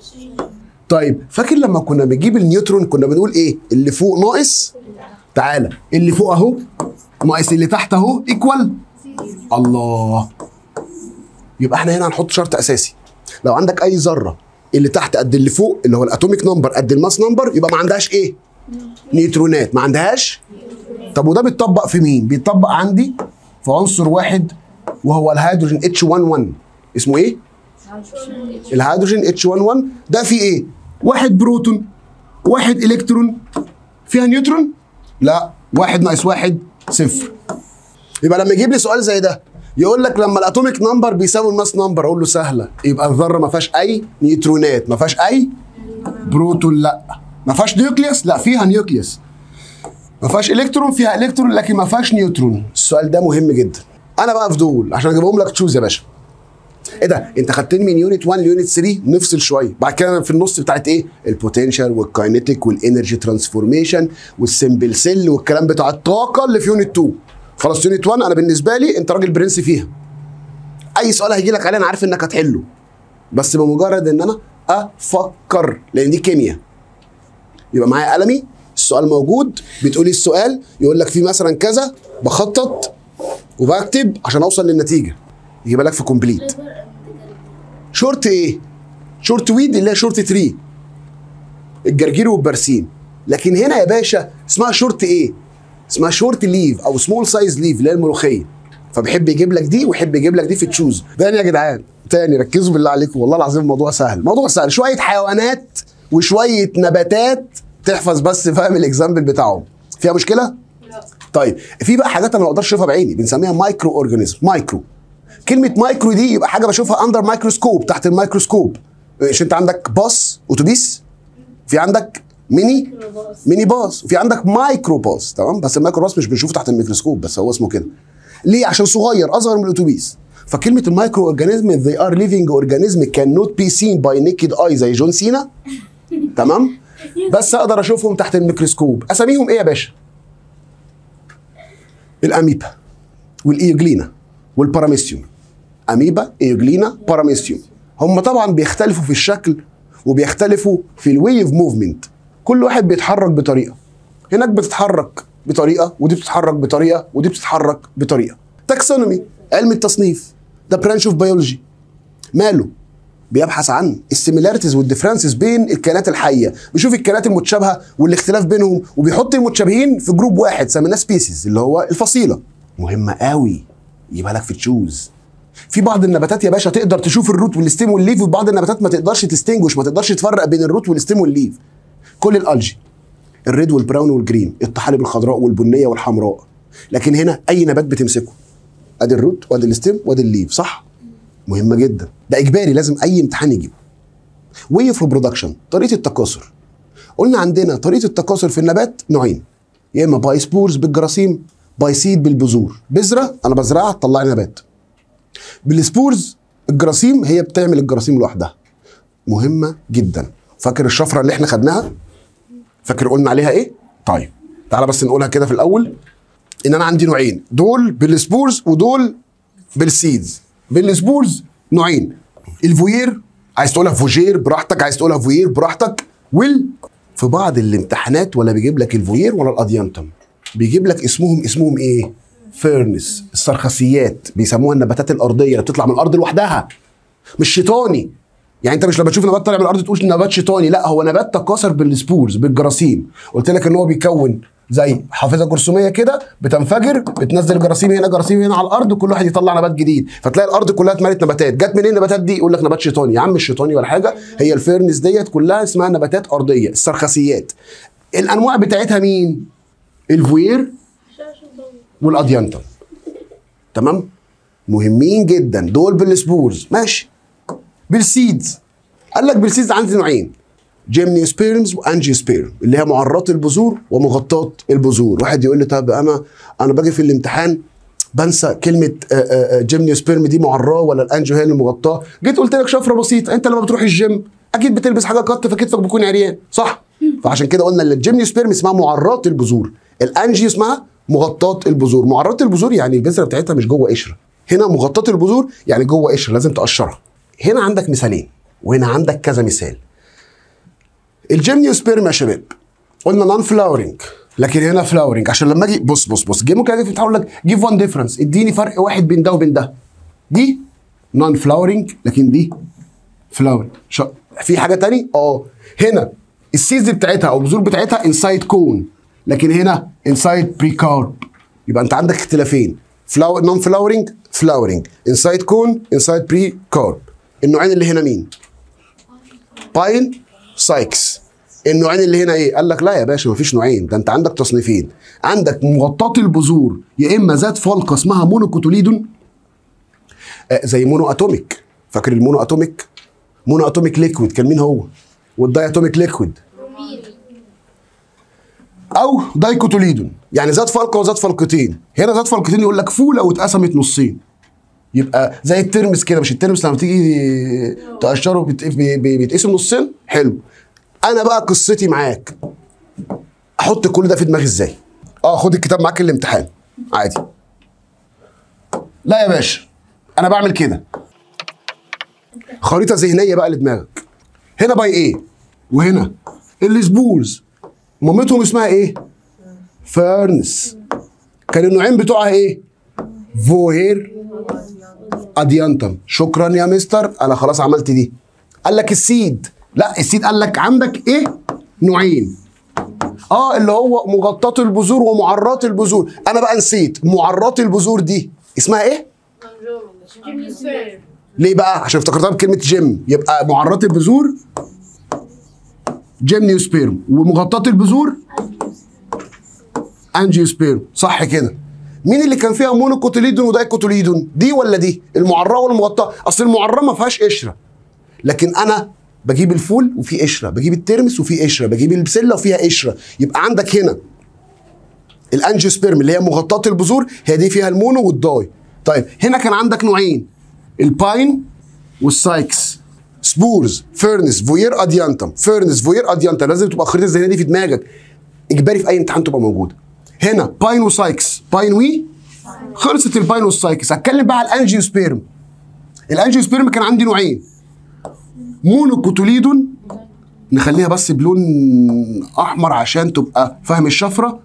طيب فاكر لما كنا بنجيب النيوترون كنا بنقول ايه اللي فوق ناقص تعالى اللي فوق اهو ناقص اللي تحت اهو ايكوال الله يبقى احنا هنا هنحط شرط اساسي لو عندك اي ذره اللي تحت قد اللي فوق اللي هو الاتوميك نمبر قد الماس نمبر يبقى ما عندهاش ايه نيوترونات ما عندهاش طب وده بيتطبق في مين بيتطبق عندي في عنصر واحد وهو الهيدروجين اتش 11 اسمه ايه الهيدروجين اتش 11 ده فيه ايه واحد بروتون واحد الكترون فيها نيوترون لا واحد ناقص واحد صفر يبقى لما يجيب لي سؤال زي ده يقول لك لما الاتوميك نمبر بيساوي الماس نمبر اقول له سهله يبقى الذره ما فيهاش اي نيوترونات ما فيهاش اي بروتون لا ما فيهاش نيوكليوس لا فيها نيوكليوس ما فيهاش الكترون فيها الكترون لكن ما فيهاش نيوترون السؤال ده مهم جدا انا بقى في دول عشان اجيبهم لك تشوز يا باشا ايه ده انت خدتني من يونت 1 ليونت 3 نفصل شويه بعد كده في النص بتاعت ايه البوتنشال والكاينيتيك والانرجي ترانسفورميشن والسمبل سيل والكلام بتاع الطاقه اللي في يونت 2 خلاص يونت 1 انا بالنسبه لي انت راجل برنس فيها اي سؤال هيجي لك عليه انا عارف انك هتحله بس بمجرد ان انا افكر لان دي كيمياء يبقى معايا قلمي السؤال موجود بتقولي السؤال يقول لك في مثلا كذا بخطط وبكتب عشان اوصل للنتيجه يجيب لك في كومبليت شورت ايه شورت ويد اللي هي شورت تري الجرجير والبرسيم لكن هنا يا باشا اسمها شورت ايه اسمها شورت ليف او سمول سايز ليف اللي هي الملوخيه فبيحب يجيب لك دي ويحب يجيب لك دي في تشوز تاني يا جدعان تاني ركزوا بالله عليكم والله العظيم الموضوع سهل موضوع سهل شويه حيوانات وشويه نباتات تحفظ بس فاهم الاكزامبل بتاعهم فيها مشكله لا طيب في بقى حاجات انا ما اقدرش اشوفها بعيني بنسميها مايكرو اورجانيزم مايكرو كلمه مايكرو دي يبقى حاجه بشوفها اندر مايكروسكوب تحت الميكروسكوب مش انت عندك باص اتوبيس في عندك ميني ميني باص وفي عندك مايكرو باص تمام بس المايكرو باص مش بنشوفه تحت الميكروسكوب بس هو اسمه كده ليه عشان صغير اصغر من الاتوبيس فكلمه المايكرو اورجانيزم they are living organism cannot be seen by naked eye زي جون سينا تمام بس اقدر اشوفهم تحت الميكروسكوب اساميهم ايه يا باشا الاميبا والايوجلينا والباراميسيوم اميبا ايوجلينا باراميسيوم هم طبعا بيختلفوا في الشكل وبيختلفوا في الويف موفمنت كل واحد بيتحرك بطريقه هناك بتتحرك بطريقه ودي بتتحرك بطريقه ودي بتتحرك بطريقه تاكسونومي علم التصنيف ده برانش اوف بيولوجي ماله بيبحث عن السيميلاريتيز والديفرنسز بين الكائنات الحيه بيشوف الكائنات المتشابهه والاختلاف بينهم وبيحط المتشابهين في جروب واحد سميناه سبيسيز اللي هو الفصيله مهمه قوي يبقى لك في تشوز في بعض النباتات يا باشا تقدر تشوف الروت والستيم والليف وفي بعض النباتات ما تقدرش تستنجش ما تقدرش تفرق بين الروت والستيم والليف كل الالجي الريد والبراون والجرين الطحالب الخضراء والبنيه والحمراء لكن هنا اي نبات بتمسكه ادي الروت وادي الستيم وادي الليف صح مهمه جدا ده اجباري لازم اي امتحان يجيبه وي اوف برودكشن طريقه التكاثر قلنا عندنا طريقه التكاثر في النبات نوعين يا اما باي سبورز بالجراثيم باي سيد بالبذور بذره انا بزرعها تطلع لي نبات بالسبورز الجراثيم هي بتعمل الجراثيم لوحدها مهمه جدا فاكر الشفره اللي احنا خدناها فاكر قلنا عليها ايه طيب تعالى بس نقولها كده في الاول ان انا عندي نوعين دول بالسبورز ودول بالسيدز بالسبورز نوعين الفوير عايز تقولها فوجير براحتك عايز تقولها فوير براحتك وال في بعض الامتحانات ولا بيجيب لك الفوير ولا الاديانتم بيجيب لك اسمهم اسمهم ايه فيرنس السرخسيات بيسموها النباتات الارضيه اللي بتطلع من الارض لوحدها مش شيطاني يعني انت مش لما تشوف نبات طالع من الارض تقول نبات شيطاني لا هو نبات تكاثر بالسبورز بالجراثيم قلت لك ان هو بيكون زي حافظه جرثوميه كده بتنفجر بتنزل جراثيم هنا جراثيم هنا على الارض وكل واحد يطلع نبات جديد فتلاقي الارض كلها اتملت نباتات جت منين النباتات دي يقول لك نبات شيطاني يا عم مش شيطاني ولا حاجه هي الفيرنس ديت كلها اسمها نباتات ارضيه السرخسيات الانواع بتاعتها مين الفوير والاديانتم تمام مهمين جدا دول بالسبورز ماشي بالسيدز قال لك بالسيدز عندي نوعين جيمنيوسبيرمز وانجيوسبيرم اللي هي معرات البذور ومغطاة البذور واحد يقول لي طب انا انا باجي في الامتحان بنسى كلمه جيمنيوسبيرم دي معراه ولا الانجيو هي اللي مغطاه جيت قلت لك شفره بسيطه انت لما بتروح الجيم اكيد بتلبس حاجه قط فكتفك بيكون عريان صح فعشان كده قلنا ان الجيمنيوسبيرم اسمها معراه البذور الانجيو اسمها مغطاة البذور معرات البذور يعني البذره بتاعتها مش جوه قشره هنا مغطاة البذور يعني جوه قشره لازم تقشرها هنا عندك مثالين وهنا عندك كذا مثال الجيمنيوسبيرم يا شباب قلنا نون فلاورنج لكن هنا فلاورنج عشان لما اجي بص بص بص جي ممكن اجي في الامتحان اقول لك جيف وان ديفرنس اديني فرق واحد بين ده وبين ده دي نون فلاورنج لكن دي فلاورنج في حاجه تاني اه هنا السيز بتاعتها او البذور بتاعتها انسايد كون لكن هنا انسايد بري كارب يبقى انت عندك اختلافين فلاور نون فلاورنج فلاورنج انسايد كون انسايد بري كارب النوعين اللي هنا مين باين سايكس النوعين اللي هنا ايه قال لك لا يا باشا مفيش نوعين ده انت عندك تصنيفين عندك مغطاة البذور يا اما ذات فلقه اسمها مونوكوتوليدون آه زي مونو اتوميك فاكر المونو اتوميك مونو اتوميك ليكويد كان مين هو والداي اتوميك ليكويد او دايكوتوليدون يعني ذات فلقه وذات فلقتين هنا ذات فلقتين يقول لك فوله واتقسمت نصين يبقى زي الترمس كده مش الترمس لما تيجي تقشره بيت- بي- بي- بيتقسم نصين حلو انا بقى قصتي معاك احط كل ده في دماغي ازاي اه خد الكتاب معاك الامتحان عادي لا يا باشا انا بعمل كده خريطه ذهنيه بقى لدماغك هنا باي ايه وهنا السبورز مامتهم اسمها ايه فيرنس كان النوعين بتوعها ايه فوهير اديانتم شكرا يا مستر انا خلاص عملت دي قال لك السيد لا السيد قال لك عندك ايه نوعين اه اللي هو مغطاة البذور ومعرات البذور انا بقى نسيت معرات البذور دي اسمها ايه جيمنيوسبيرم ليه بقى عشان افتكرتها بكلمه جيم يبقى معرات البذور جيمنيوسبيرم ومغطاة البذور انجيوسبيرم صح كده مين اللي كان فيها مونوكوتيليدون ودايكوتيليدون دي ولا دي المعراه ولا المغطاه اصل المعراه ما فيهاش قشره لكن انا بجيب الفول وفي قشره بجيب الترمس وفي قشره بجيب البسله وفيها قشره يبقى عندك هنا الانجيوسبيرم اللي هي مغطاة البذور هي دي فيها المونو والداي طيب هنا كان عندك نوعين الباين والسايكس سبورز فيرنس فوير اديانتم فيرنس فوير اديانتم لازم تبقى الخريطه الذهنيه دي في دماغك اجباري في اي امتحان تبقى موجوده هنا باين وسايكس باين وي خلصت الباين والسايكس هتكلم بقى على الانجيوسبيرم الانجيوسبيرم كان عندي نوعين مونوكوتوليدون نخليها بس بلون احمر عشان تبقى فاهم الشفره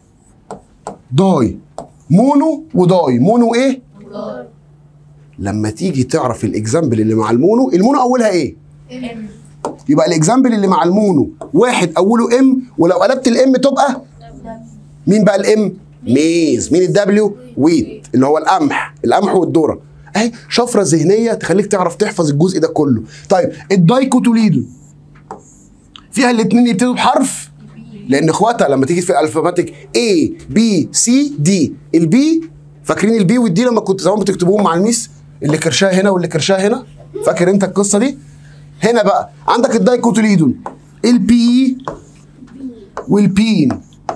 داي مونو وداي مونو ايه لما تيجي تعرف الاكزامبل اللي مع المونو المونو اولها ايه ام يبقى الاكزامبل اللي مع المونو واحد اوله ام ولو قلبت الام تبقى مين بقى الام ميز مين الدبليو ويت اللي هو القمح القمح والذره اهي شفره ذهنيه تخليك تعرف تحفظ الجزء ده كله طيب الدايكوتوليدو فيها الاثنين يبتدوا بحرف لان اخواتها لما تيجي في الالفابيتك A B C D البي فاكرين البي والدي لما كنت زمان بتكتبوهم مع الميس اللي كرشها هنا واللي كرشها هنا فاكر انت القصه دي هنا بقى عندك الدايكوتوليدون البي والبين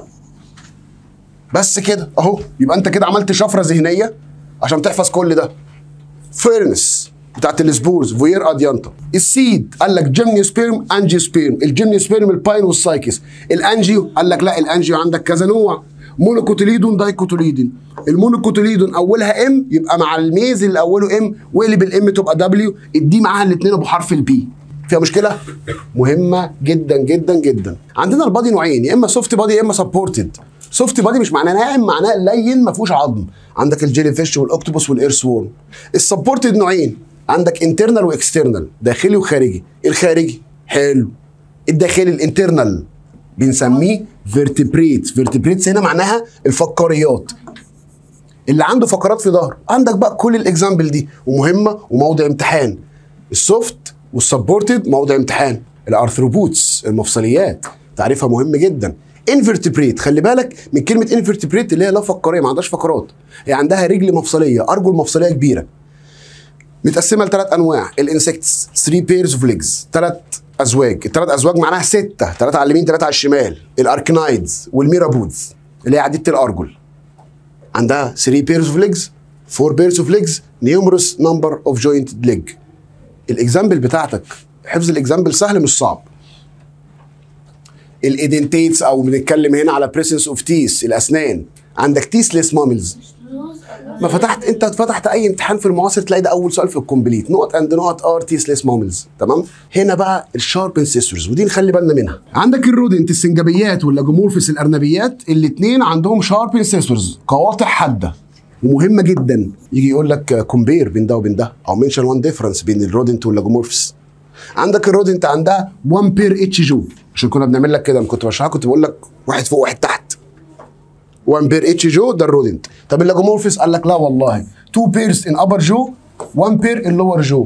بس كده اهو يبقى انت كده عملت شفره ذهنيه عشان تحفظ كل ده فيرنس بتاعت السبورز فوير اديانتا السيد قال لك جيمنيوسبيرم انجيوسبيرم الجيمنيوسبيرم الباين والسايكس الانجيو قال لك لا الانجيو عندك كذا نوع مونوكوتوليدون دايكوتوليدون المونوكوتوليدون اولها ام يبقى مع الميز اللي اوله ام واقلب الام تبقى دبليو ادي معاها الاثنين ابو حرف البي فيها مشكله مهمه جدا جدا جدا عندنا البادي نوعين يا اما سوفت بادي يا اما سبورتد سوفت بادي مش معناه ناعم معناه لين ما فيهوش عظم عندك الجيلي فيش والاوكتوبوس والاير وورم السبورتد نوعين عندك انترنال واكسترنال داخلي وخارجي الخارجي حلو الداخلي الانترنال بنسميه فيرتبريت فيرتبريتس هنا معناها الفقاريات اللي عنده فقرات في ظهره عندك بقى كل الاكزامبل دي ومهمه وموضع امتحان السوفت والسبورتد موضع امتحان الارثروبوتس المفصليات تعريفها مهم جدا انفرتبريت خلي بالك من كلمه انفرتبريت اللي هي لا فقاريه ما عندهاش فقرات هي عندها رجل مفصليه ارجل مفصليه كبيره متقسمه لثلاث انواع الانسكتس 3 بيرز اوف ليجز ثلاث ازواج الثلاث ازواج معناها سته ثلاثه على اليمين ثلاثه على الشمال الاركنايدز والميرابودز اللي هي عديده الارجل عندها 3 بيرز اوف ليجز 4 بيرز اوف ليجز نيومرس نمبر اوف جوينتد ليج الاكزامبل بتاعتك حفظ الاكزامبل سهل مش صعب الايدنتيتس او بنتكلم هنا على بريسنس اوف تيس الاسنان عندك تيسلس ماملز ما فتحت انت فتحت اي امتحان في المعاصر تلاقي ده اول سؤال في الكومبليت نقط اند نقط ار تيسلس ماملز تمام هنا بقى الشارب انسيسورز ودي نخلي بالنا منها عندك الرودنت السنجابيات واللاجومورفس الارنبيات الاثنين عندهم شارب انسيسورز قواطع حاده ومهمه جدا يجي يقول لك كومبير بين ده وبين ده او منشن وان ديفرنس بين الرودنت واللاجومورفس عندك الرودنت عندها 1 بير اتش جو عشان كنا بنعمل لك كده لما كنت بشرحها كنت بقول لك واحد فوق واحد تحت 1 بير اتش جو ده الرودنت طب اللاجومورفس قال لك لا والله 2 بيرز ان ابر جو 1 بير ان لور جو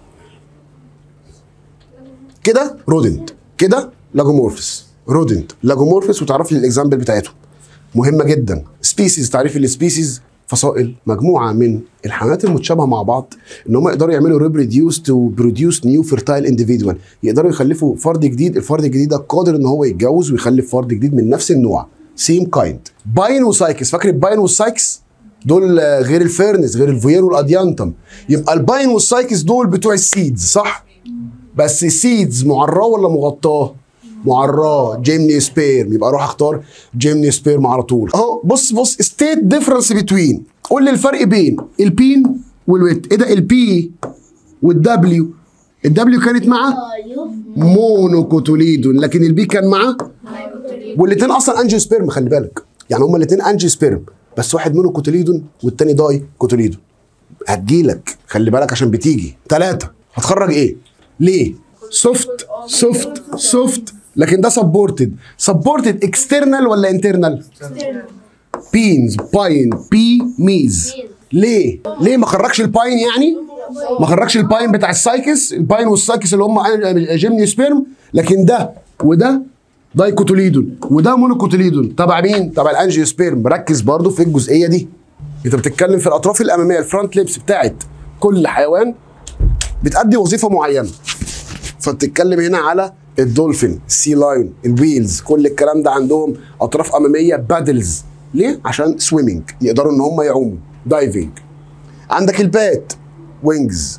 كده رودنت كده لاجومورفس رودنت لاجومورفس وتعرف لي الاكزامبل بتاعتهم مهمه جدا سبيسيز تعريف السبيسيز فصائل مجموعه من الحيوانات المتشابهه مع بعض ان هم يقدروا يعملوا ريبروديوس تو بروديوس نيو فيرتايل انديفيدوال يقدروا يخلفوا فرد جديد الفرد الجديد ده قادر ان هو يتجوز ويخلف فرد جديد من نفس النوع سيم كايند باين وسايكس فاكر الباين والسايكس دول آه، غير الفيرنس غير الفوير والاديانتم يبقى الباين والسايكس دول بتوع السيدز صح بس سيدز معراه ولا مغطاه معراه جيمني سبيرم يبقى اروح اختار جيمني سبيرم على طول اهو بص بص ستيت ديفرنس بتوين قول لي الفرق بين البين والويت ايه ده البي والدبليو الدبليو كانت مع مونوكوتوليدون لكن البي كان مع والاثنين اصلا انجيو سبيرم خلي بالك يعني هما الاثنين انجيو سبيرم بس واحد مونوكوتوليدون والتاني داي كوتوليدون هتجيلك خلي بالك عشان بتيجي ثلاثة هتخرج ايه؟ ليه؟ سوفت سوفت سوفت لكن ده سبورتد سبورتد اكسترنال ولا انترنال؟ بينز باين بي ميز ليه؟ ليه ما خرجش الباين يعني؟ ما خرجش الباين بتاع السايكس الباين والسايكس اللي هم جيمنيو سبيرم لكن ده وده دايكوتوليدون وده مونوكوتوليدون تبع مين؟ تبع الانجيو سبيرم ركز برضو في الجزئيه دي انت بتتكلم في الاطراف الاماميه الفرونت ليبس بتاعت كل حيوان بتأدي وظيفه معينه فبتتكلم هنا على الدولفين السي لاين الويلز كل الكلام ده عندهم اطراف اماميه بادلز ليه عشان سويمنج يقدروا ان هم يعوموا دايفنج عندك البات وينجز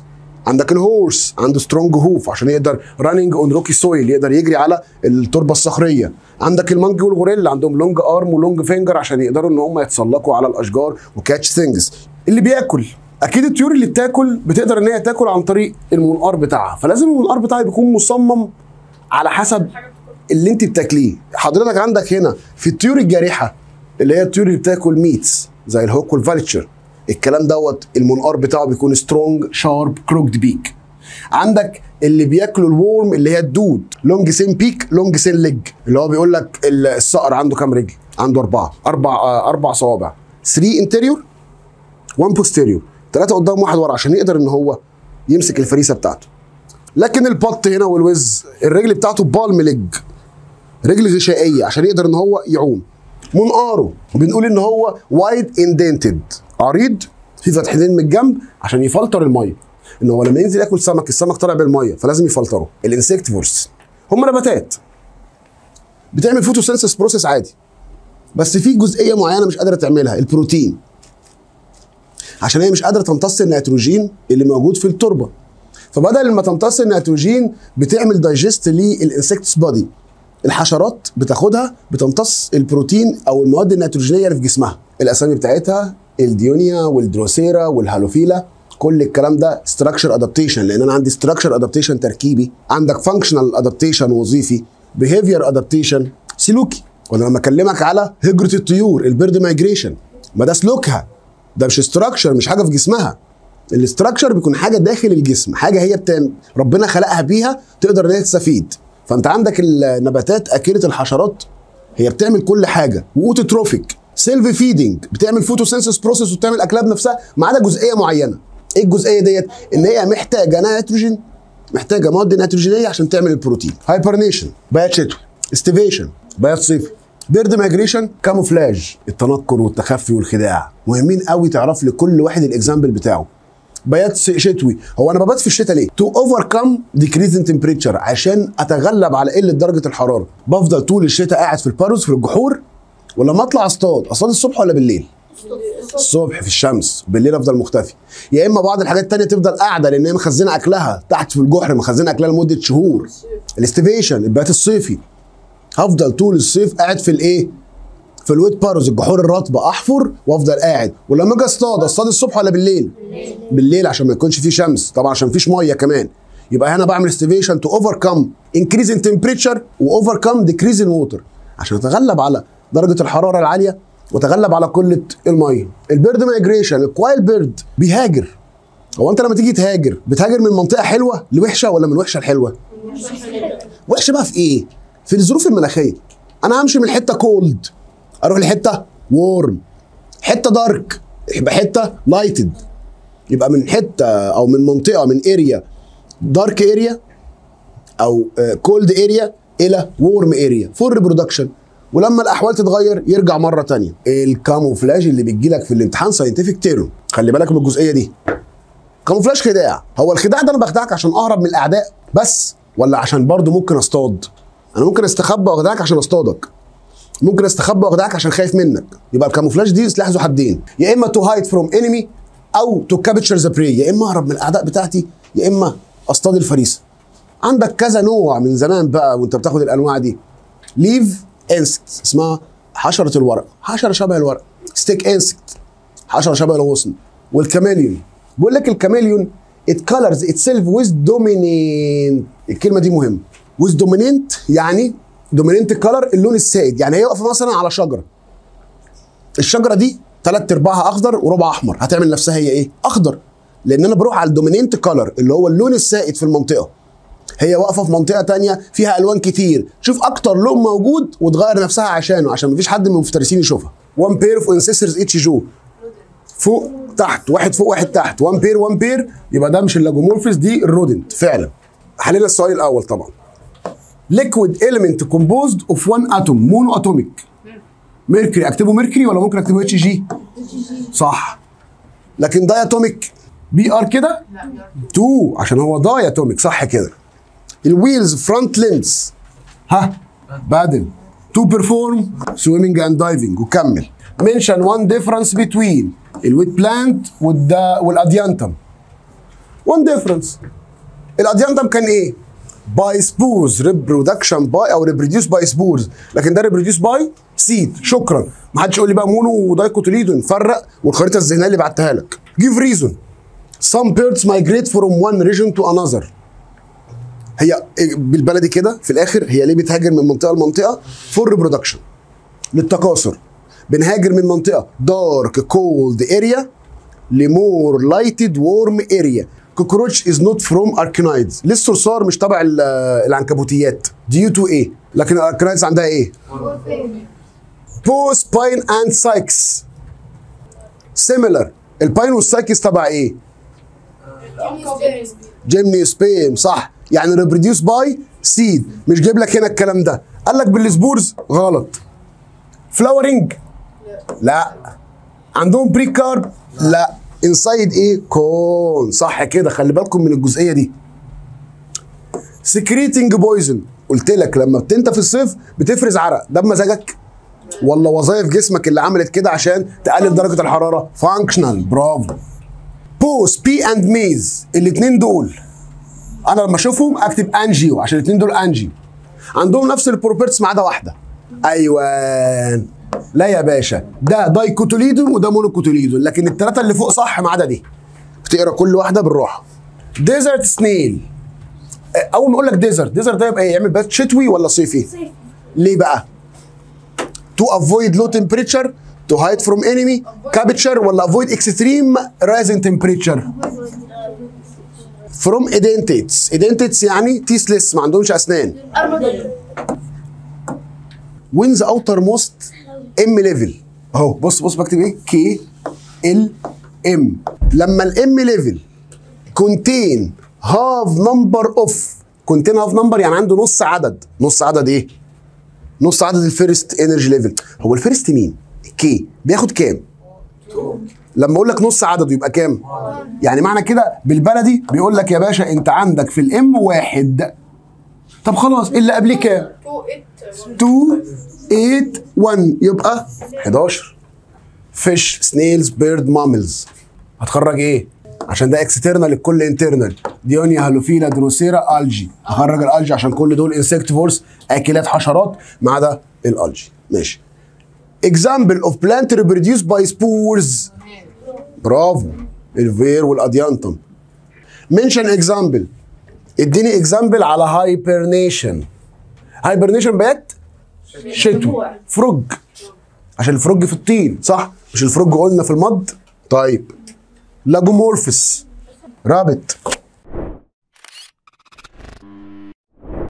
عندك الهورس عنده سترونج هوف عشان يقدر راننج اون روكي سويل يقدر يجري على التربه الصخريه عندك المانجي والغوريلا عندهم لونج ارم ولونج فينجر عشان يقدروا ان هم يتسلقوا على الاشجار وكاتش ثينجز اللي بياكل اكيد الطيور اللي بتاكل بتقدر ان هي تاكل عن طريق المنقار بتاعها فلازم المنقار بتاعها بيكون مصمم على حسب اللي انت بتاكليه حضرتك عندك هنا في الطيور الجارحه اللي هي الطيور اللي بتاكل ميتس زي الهوك والفالتشر الكلام دوت المنقار بتاعه بيكون سترونج شارب كروكد بيك عندك اللي بياكلوا الورم اللي هي الدود لونج سين بيك لونج سين ليج اللي هو بيقول لك الصقر عنده كام رجل عنده اربعه اربع آه، اربع صوابع 3 انتيريور 1 بوستيريور ثلاثه قدام واحد ورا عشان يقدر ان هو يمسك الفريسه بتاعته لكن البط هنا والوز الرجل بتاعته بالم ليج رجل غشائيه عشان يقدر ان هو يعوم منقاره بنقول ان هو وايد اندنتد عريض في فتحتين من الجنب عشان يفلتر الميه ان هو لما ينزل ياكل سمك السمك طالع بالميه فلازم يفلتره الانسكتيفورس هم نباتات بتعمل فوتوسينثيس بروسيس عادي بس في جزئيه معينه مش قادره تعملها البروتين عشان هي مش قادره تمتص النيتروجين اللي موجود في التربه فبدل ما تمتص النيتروجين بتعمل دايجست للانسكتس بودي الحشرات بتاخدها بتمتص البروتين او المواد النيتروجينيه اللي في جسمها الاسامي بتاعتها الديونيا والدروسيرا والهالوفيلا كل الكلام ده ستراكشر ادابتيشن لان انا عندي ستراكشر ادابتيشن تركيبي عندك فانكشنال ادابتيشن وظيفي بيهيفير ادابتيشن سلوكي وانا لما اكلمك على هجره الطيور البيرد مايجريشن ما ده سلوكها ده مش ستراكشر مش حاجه في جسمها الاستراكشر بيكون حاجه داخل الجسم حاجه هي بتعمل ربنا خلقها بيها تقدر ان هي تستفيد فانت عندك النباتات اكله الحشرات هي بتعمل كل حاجه واوتوتروفيك سيلف فيدنج بتعمل فوتوسينثيس بروسيس وبتعمل اكلها بنفسها ما عدا جزئيه معينه ايه الجزئيه ديت ان هي محتاجه نيتروجين محتاجه مواد نيتروجينيه عشان تعمل البروتين هايبرنيشن بيات شتوي استيفيشن بيات صيفي بيرد مايجريشن كاموفلاج التنكر والتخفي والخداع مهمين قوي تعرف لكل واحد الاكزامبل بتاعه بيات شتوي هو انا ببات في الشتاء ليه تو اوفركم ديكريز ان تمبريتشر عشان اتغلب على قله درجه الحراره بفضل طول الشتاء قاعد في الباروس في الجحور ولما اطلع اصطاد اصطاد الصبح ولا بالليل الصبح في الشمس بالليل افضل مختفي يا اما بعض الحاجات التانية تفضل قاعده لان هي مخزنه اكلها تحت في الجحر مخزنه اكلها لمده شهور الاستيفيشن البيات الصيفي هفضل طول الصيف قاعد في الايه في الويت باروز الجحور الرطبه احفر وافضل قاعد ولما اجي اصطاد اصطاد الصبح ولا بالليل بالليل عشان ما يكونش فيه شمس طبعا عشان مفيش ميه كمان يبقى هنا بعمل استيفيشن تو اوفر كم انكريز ان تمبريتشر واوفر كم ديكريز ان ووتر عشان اتغلب على درجه الحراره العاليه وتغلب على قله الميه البيرد مايجريشن الكوايل بيرد بيهاجر هو انت لما تيجي تهاجر بتهاجر من منطقه حلوه لوحشه ولا من وحشه لحلوه وحشه بقى في ايه في الظروف المناخيه انا همشي من حته كولد اروح لحته وورم حته دارك يبقى حته لايتد يبقى من حته او من منطقه من اريا دارك اريا او كولد اريا الى وورم اريا فور ريبرودكشن ولما الاحوال تتغير يرجع مره تانية الكاموفلاج اللي بيجي لك في الامتحان ساينتفك تيرم خلي بالك من الجزئيه دي كاموفلاج خداع هو الخداع ده انا بخدعك عشان اهرب من الاعداء بس ولا عشان برضو ممكن اصطاد انا ممكن استخبى واخدعك عشان اصطادك ممكن استخبى واخدعك عشان خايف منك يبقى الكاموفلاج دي سلاح ذو حدين يا اما تو هايد فروم انمي او تو كابتشر ذا بري يا اما اهرب من الاعداء بتاعتي يا اما اصطاد الفريسه عندك كذا نوع من زمان بقى وانت بتاخد الانواع دي ليف انسكت اسمها حشره الورق حشره شبه الورق ستيك انسكت حشره شبه الغصن والكاميليون بيقول لك الكاميليون it colors itself with dominant الكلمه دي مهمه with dominant يعني دوميننت كلر اللون السائد يعني هي واقفه مثلا على شجره الشجره دي ثلاث ارباعها اخضر وربع احمر هتعمل نفسها هي ايه اخضر لان انا بروح على الدوميننت كلر اللي هو اللون السائد في المنطقه هي واقفه في منطقه تانية فيها الوان كتير شوف اكتر لون موجود وتغير نفسها عشانه عشان مفيش حد من المفترسين يشوفها وان بير اوف انسيسترز اتش جو فوق تحت واحد فوق واحد تحت وان بير وان بير يبقى ده مش اللاجومورفيس دي الرودنت فعلا حلينا السؤال الاول طبعا liquid element composed of one atom mono atomic ميركوري اكتبه ميركوري ولا ممكن اكتبه اتش جي صح لكن داياتوميك بي ار كده 2 عشان هو داياتوميك صح كده الويلز فرونت لينز ها بادل تو بيرفورم سويمنج اند دايفنج وكمل منشن وان ديفرنس بتوين الويت بلانت والاديانتم وان ديفرنس الاديانتم كان ايه باي سبورز ريبرودكشن باي او ريبروديوس باي سبورز لكن ده ريبروديوس باي سيد شكرا ما حدش يقول لي بقى مونو ودايكوتوليدون فرق والخريطه الذهنيه اللي بعتها لك جيف ريزون some birds migrate from one region to another هي بالبلدي كده في الاخر هي ليه بتهاجر من منطقه لمنطقه فور ريبرودكشن للتكاثر بنهاجر من منطقه دارك كولد اريا لمور لايتد وورم اريا كوكروتش از نوت فروم اركنايدز ليه الصرصار مش تبع ال- العنكبوتيات ديو تو ايه لكن الاركنايدز عندها ايه بوس باين اند سايكس سيميلر الباين والسايكس تبع ايه جيمني سبيم صح يعني ريبروديوس باي سيد مش جايب لك هنا الكلام ده قال لك بالسبورز غلط فلاورنج لا عندهم بري كارب لا انسايد ايه كون صح كده خلي بالكم من الجزئيه دي سكريتنج بويزن قلت لك لما بت- انت في الصيف بتفرز عرق ده بمزاجك ولا وظائف جسمك اللي عملت كده عشان تقلل درجه الحراره فانكشنال برافو بوس بي اند ميز الاثنين دول انا لما اشوفهم اكتب انجيو عشان الاثنين دول انجيو عندهم نفس البروبرتس ما عدا واحده ايوان لا يا باشا ده دايكوتوليدون وده مونوكوتوليدون لكن الثلاثه اللي فوق صح ما عدا دي بتقرا كل واحده بالراحه ديزرت سنيل اول ما اقول لك ديزرت ديزرت ده يبقى ايه يعمل بس شتوي ولا صيفي ليه بقى to avoid low temperature to hide from enemy capture ولا avoid extreme rising temperature from edentates edentates يعني teethless ما عندهمش اسنان when the outermost m level اهو بص بص بكتب ايه k l m لما الام ليفل contain half number of contain half number يعني عنده نص عدد نص عدد ايه نص عدد الفيرست انرجي ليفل هو الفيرست مين كي بياخد كام لما اقول لك نص عدده يبقى كام يعني معنى كده بالبلدي بيقول لك يا باشا انت عندك في الام واحد طب خلاص اللي قبليه كام 2 8 1 يبقى 11 فيش سنيلز بيرد ماملز هتخرج ايه عشان ده اكسترنال الكل انترنال ديونيا هالوفيلا دروسيرا الجي هخرج الالجي عشان كل دول انسكتيفورس اكلات حشرات ما عدا الالجي ماشي example of plant reproduced by spores برافو الفير والاديانتم mention example اديني example على هايبرنيشن هايبرنيشن بقت شتوي فروج عشان الفروج في الطين صح مش الفروج قلنا في المض طيب لاجومورفس رابط